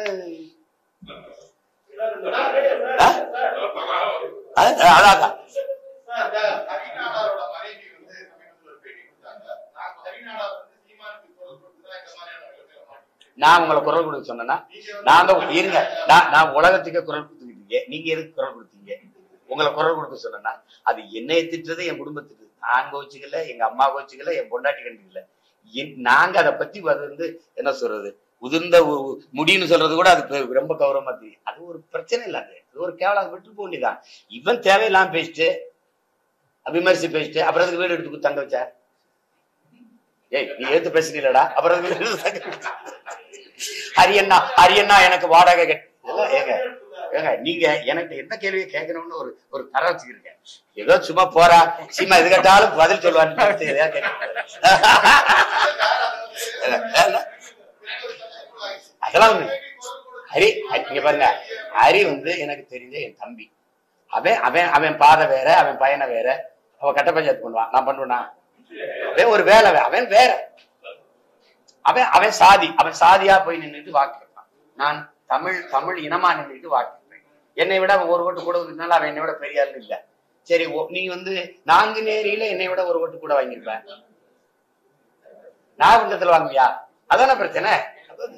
ஆ? அது- அதான் அதான்.
சார், இந்த ஹரிநாடாரோட மனைவி வந்து சமீபத்துல ஒரு பேட்டி கொடுத்தாங்க. நான் ஹரிநாடார் வந்து சீமானுக்கு குரல் கொடுத்துதான் இந்த மாதிரியான நிலைமையில மாட்டிக்கிட்டேன்.
நான் உங்களை குரல் கொடுக்க சொன்னேன்னா
நீங்க வந்து-
நாங்க இருங்க நான் நான் உலகத்துக்கே குரல் கொடுத்துக்கிட்டீங்க நீங்க எதுக்கு குரல் கொடுத்தீங்க உங்களை குரல் கொடுக்க சொன்னா அது என்னைய திட்டுறது என் குடும்பத்துக்கு நான் கோச்சிக்கல எங்க அம்மா கோச்சிக்கல என் பொண்டாட்டி கண்டிக்கல என்- நாங்க அதை பத்தி அது வந்து என்ன சொல்றது உதிர்ந்த ஒரு முடின்னு சொல்றது கூட அது பெ- ரொம்ப கௌரவமா தெரியும் அது ஒரு பிரச்சனை இல்ல அது அது ஒரு கேவலம் விட்டு போக வேண்டியதான் இவன் தேவையில்லாம பேசிட்டு விமர்சி பேசிட்டு அப்புறம் அதுக்கு வீடு எடுத்து தங்க வச்ச ஏய் நீ எடுத்து பேசுறீங்களடா அப்புறம் அதுக்கு வீடு எடுத்து தங்க வச்ச. ஹரியண்ணா ஹரியண்ணா எனக்கு வாடகை கட்டு இதெல்லாம் ஏங்க ஏங்க நீங்க எனக்கு என்ன கேள்வியை கேட்கணும்னு ஒரு ஒரு தர வச்சுக்கிறீங்க ஏதோ சும்மா போறா சீமா இது கேட்டாலும் பதில் சொல்லுவான்னு பார்த்து எதையாவது கேட்க அதெல்லாம் ஒண்ணு. ஹரி ஹரி, இங்க பாருங்க ஹரி வந்து எனக்கு தெரிஞ்ச என் தம்பி அவன் அவன் அவன் பாதை வேற அவன் பையனை வேற அவன் கட்ட பஞ்சாயத்து பண்ணுவான் நான் பண்ணுவேனா அவன் ஒரு வேலை வே- அவன் வேற அவன் அவன் சாதி அவன் சாதியா போய் நின்னுட்டு வாக்கு கேட்பான் நான் தமிழ் தமிழ் இனமா நின்னுட்டு வாக்கு கேட்பேன் என்னை விட அவன் ஒரு ஓட்டு கூட இருக்கிறதுனால அவன் என்னை விட பெரிய ஆள் இல்ல சரி ஓ- நீ வந்து நான்கு நேரியில என்னை விட ஒரு ஓட்டு கூட வாங்கியிருப்பேன் நாகபந்தத்துல வாங்குவியா அதான பிரச்சனை அதான்.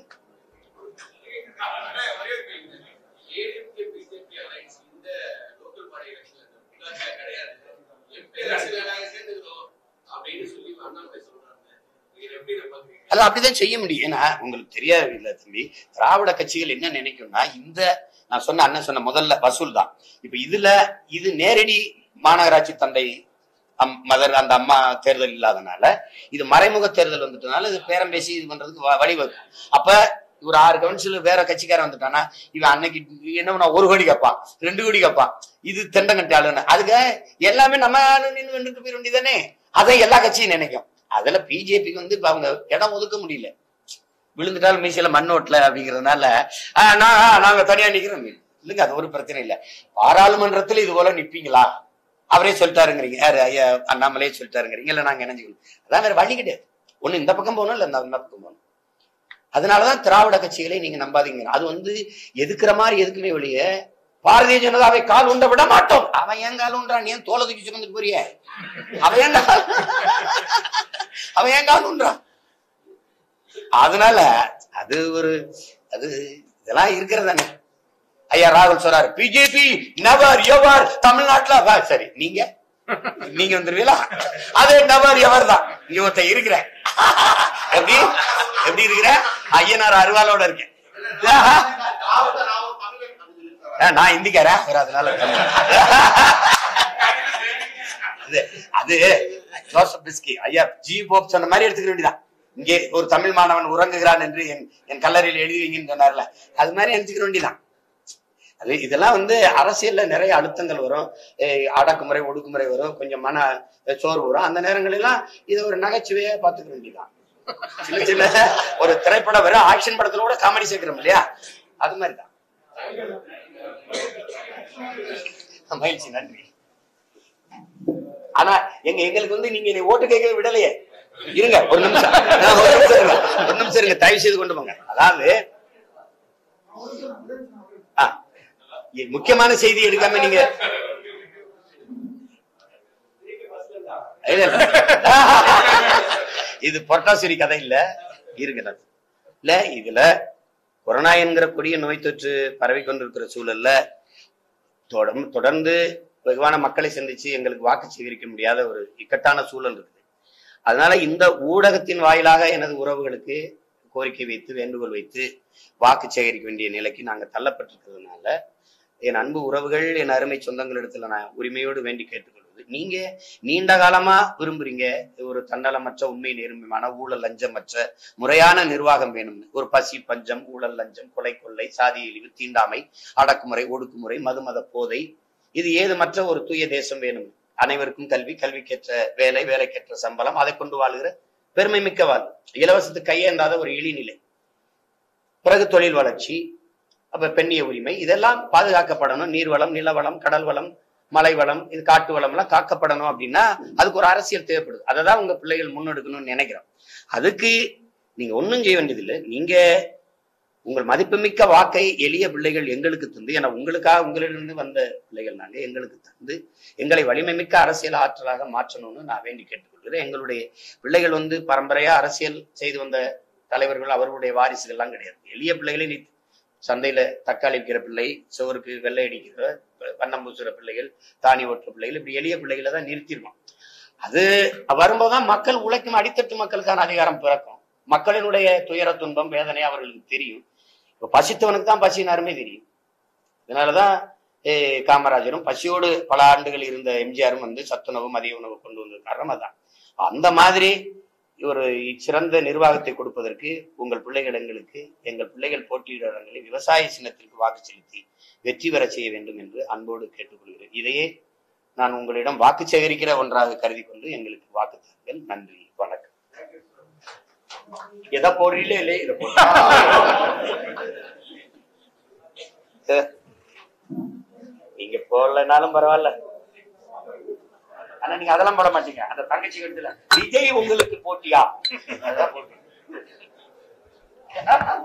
ஏடிஎம்கே பிஜேபி அலைன்ஸ் இந்த லோக்கல் பாடி எலெக்ஷன்ல கிடையாது எம்பி அரசியல் நாங்க சேர்ந்துக்கிறோம் அப்படின்னு சொல்லி அண்ணாமலை சொல்றாங்க இது எப்படி நம்ம பாக்குறீங்க
அது அப்படிதான் செய்ய முடியும் ஏன்னா உங்களுக்கு தெரியாது இல்ல தம்பி திராவிட கட்சிகள் என்ன நினைக்கும்னா இந்த நான் சொன்ன அண்ணன் சொன்ன முதல்ல வசூல் தான் இப்ப இதுல இது நேரடி மாநகராட்சி தந்தை அம்- மதர் அந்த அம்மா தேர்தல் இல்லாதனால இது மறைமுக தேர்தல் வந்துட்டனால இது பேரம் பேசி இது பண்றதுக்கு வ- வழிவகுக்கும் அப்ப ஒரு ஆறு கவுன்சில் வேற கட்சிக்காரன் வந்துட்டானா இவன் அன்னைக்கு என்ன பண்ணா ஒரு கோடி கேட்பான் ரெண்டு கோடி கேட்பான் இது தெண்டங்கட்டி ஆளுன்னு அதுக்கு எல்லாமே நம்ம ஆளு நின்று வென்றுட்டு போயிட வேண்டியதானே அதை எல்லா கட்சியும் நினைக்கும் அதுல பிஜேபிக்கு வந்து இப்ப அவங்க இடம் ஒதுக்க முடியல விழுந்துட்டாலும் மீசையில மண் ஓட்டல அப்படிங்கறதுனால ஆஹ் நான் ஆஹ் நாங்க தனியா நிக்கிறோம் இல்லைங்க அது ஒரு பிரச்சனை இல்ல பாராளுமன்றத்துல இது போல நிப்பீங்களா அவரே சொல்லிட்டாருங்கிறீங்க யாரு ஐயா அண்ணாமலே சொல்லிட்டாருங்கிறீங்க இல்ல நாங்க இணைஞ்சுக்கணும் அதான் வேற வழி கிடையாது ஒண்ணு இந்த பக்கம் போகணும் இல்ல இந்த இந்த பக்கம் போகணும் அதனாலதான் திராவிட கட்சிகளை நீங்க நம்பாதீங்க அது வந்து எதுக்குற மாதிரி எதுக்குமே வெளியே பாரதிய ஜனதாவை கால் உண்ட விட மாட்டோம் அவன் ஏன் கால் உண்டான் ஏன் தோலை தூக்கி சுமந்துட்டு போறிய அவன் ஏன் கால் அவன் ஏன் கால் உண்டான் அதனால அது ஒரு அது இதெல்லாம் இருக்கிறதானே ஐயா ராகுல் சொல்றாரு பிஜேபி நவர் எவர் தமிழ்நாட்டுல வா, சரி நீங்க நீங்க வந்துருவீங்களா அதே நவர் எவர் தான் இங்க ஒருத்தன் இருக்கிறேன் எப்படி எப்படி இருக்கிற ஐயனார் அருவாலோட இருக்கேன்
நான் வந்து நான் ஒரு தமிழன் அப்படின்னு சொல்லி
ஆ, நான் இந்திக்காரன் அவர் அதனால தமிழ். அது அது ஜோசப் பிஸ்கி ஐயா ஜி போப் சொன்ன மாதிரி எடுத்துக்க வேண்டியதான் இங்கே ஒரு தமிழ் மாணவன் உறங்குகிறான் என்று என் என் கல்லறையில் எழுதி வைங்கன்னு சொன்னார்ல அது மாதிரி எடுத்துக்க வேண்டியதான் அது இதெல்லாம் வந்து அரசியல்ல நிறைய அழுத்தங்கள் வரும் ஏய், அடக்குமுறை ஒடுக்குமுறை வரும் கொஞ்சம் மன சோர்வு வரும் அந்த நேரங்களெல்லாம் இதை ஒரு நகைச்சுவையா பார்த்துக்க வேண்டியதான் சின்ன சின்ன ஒரு திரைப்படம் வரும் ஆக்ஷன் படத்துல கூட காமெடி சேர்க்கிறோம் இல்லையா அது மாதிரிதான் மகிழ்ச்சி நன்றி ஆனா எங்க எங்களுக்கு வந்து நீங்க என்னை ஓட்டு கேட்கவே விடலையே இருங்க ஒரு நிமிஷம் நான் ஒரு நிமிஷம் இருங்க. ஒரு நிமிஷம் இருங்க தயவு செய்து கொண்டு போங்க அதாவது ஆ, இ- முக்கியமான செய்தி எடுக்காம நீங்க இல்ல, இல்ல. இது பொட்டாசிரி கதை இல்ல இருங்க நான். இல்ல இதுல கொரோனா என்கிற கொடிய நோய் தொற்று பரவி கொண்டிருக்கிற சூழல்ல தொடர்ந்து தொடர்ந்து வெகுவான மக்களை சந்திச்சு எங்களுக்கு வாக்கு சேகரிக்க முடியாத ஒரு இக்கட்டான சூழல் இருக்குது அதனால இந்த ஊடகத்தின் வாயிலாக எனது உறவுகளுக்கு கோரிக்கை வைத்து வேண்டுகோள் வைத்து வாக்கு சேகரிக்க வேண்டிய நிலைக்கு நாங்க தள்ளப்பட்டிருக்கிறதுனால என் அன்பு உறவுகள் என் அருமை சொந்தங்களிடத்துல நான் உரிமையோடு வேண்டி கேட்டுக்கொள்வது நீங்க நீண்ட காலமா விரும்புறீங்க ஒரு தன்னலமற்ற உண்மை நேர்மையான ஊழல் லஞ்சமற்ற முறையான நிர்வாகம் வேணும்னு ஒரு பசி பஞ்சம் ஊழல் லஞ்சம் கொலை கொள்ளை சாதி இழிவு தீண்டாமை அடக்குமுறை ஒடுக்குமுறை மதுமத போதை இது ஏதுமற்ற ஒரு தூய தேசம் வேணும் அனைவருக்கும் கல்வி கல்விக்கேற்ற வேலை வேலைக்கேற்ற சம்பளம் அதை கொண்டு வாழுகிற பெருமை மிக்க வாழ்வு இலவசத்துக்கு கையேந்தாத ஒரு இழிநிலை பிறகு தொழில் வளர்ச்சி அப்ப பெண்ணிய உரிமை இதெல்லாம் பாதுகாக்கப்படணும் நீர்வளம் நிலவளம் கடல் வளம் மலை வளம் இது காட்டு வளம் எல்லாம் காக்கப்படணும் அப்படின்னா அதுக்கு ஒரு அரசியல் தேவைப்படுது அதை தான் உங்க பிள்ளைகள் முன்னெடுக்கணும்னு நினைக்கிறோம் அதுக்கு நீங்க ஒண்ணும் செய்ய வேண்டியதில்லை நீங்க உங்கள் மதிப்புமிக்க வாக்கை எளிய பிள்ளைகள் எங்களுக்கு தந்து ஏன்னா உங்களுக்காக உங்களிலிருந்து வந்த பிள்ளைகள் நாங்க எங்களுக்கு தந்து எங்களை வலிமை மிக்க அரசியல் ஆற்றலாக மாற்றணும்னு நான் வேண்டி கேட்டுக்கொள்கிறேன் எங்களுடைய பிள்ளைகள் வந்து பரம்பரையா அரசியல் செய்து வந்த தலைவர்கள் அவர்களுடைய வாரிசுகள்லாம் கிடையாது எளிய பிள்ளைகளை நீ சந்தையில தக்காளி விற்கிற பிள்ளை சுவருக்கு வெள்ளை அடிக்கிற வண்ணம் பூசுற பிள்ளைகள் தானி ஓட்டுற பிள்ளைகள் இப்படி எளிய பிள்ளைகளை தான் நிறுத்திடுவோம் அது வரும்போதுதான் மக்கள் உழைக்கும் அடித்தட்டு மக்களுக்கான அதிகாரம் பிறக்கும் மக்களினுடைய துயர துன்பம் வேதனை அவர்களுக்கு தெரியும் இப்ப பசித்தவனுக்கு தான் பசியின் அருமை தெரியும் இதனாலதான் eh, காமராஜரும் பசியோடு பல ஆண்டுகள் இருந்த எம்ஜிஆரும் வந்து சத்துணவு மதிய உணவு கொண்டு வந்த காரணம் அதான் அந்த மாதிரி ஒரு சிறந்த நிர்வாகத்தை கொடுப்பதற்கு உங்கள் பிள்ளைகள் எங்களுக்கு எங்கள் பிள்ளைகள் போட்டியிடங்களில் விவசாய சின்னத்திற்கு வாக்கு செலுத்தி வெற்றி பெற செய்ய வேண்டும் என்று அன்போடு கேட்டுக்கொள்கிறேன் இதையே நான் உங்களிடம் வாக்கு சேகரிக்கிற ஒன்றாக கருதி கொண்டு எங்களுக்கு வாக்கு தாருங்கள் நன்றி வணக்கம் எதை போடுறீங்களே இல்லையே இதை போடுங்க. நீங்க போடலைனாலும் பரவாயில்ல ஆனா நீங்க அதெல்லாம் போட மாட்டீங்க அந்த தங்கச்சி கட்டுல விஜய் உங்களுக்கு போட்டியா அதான் போட்டு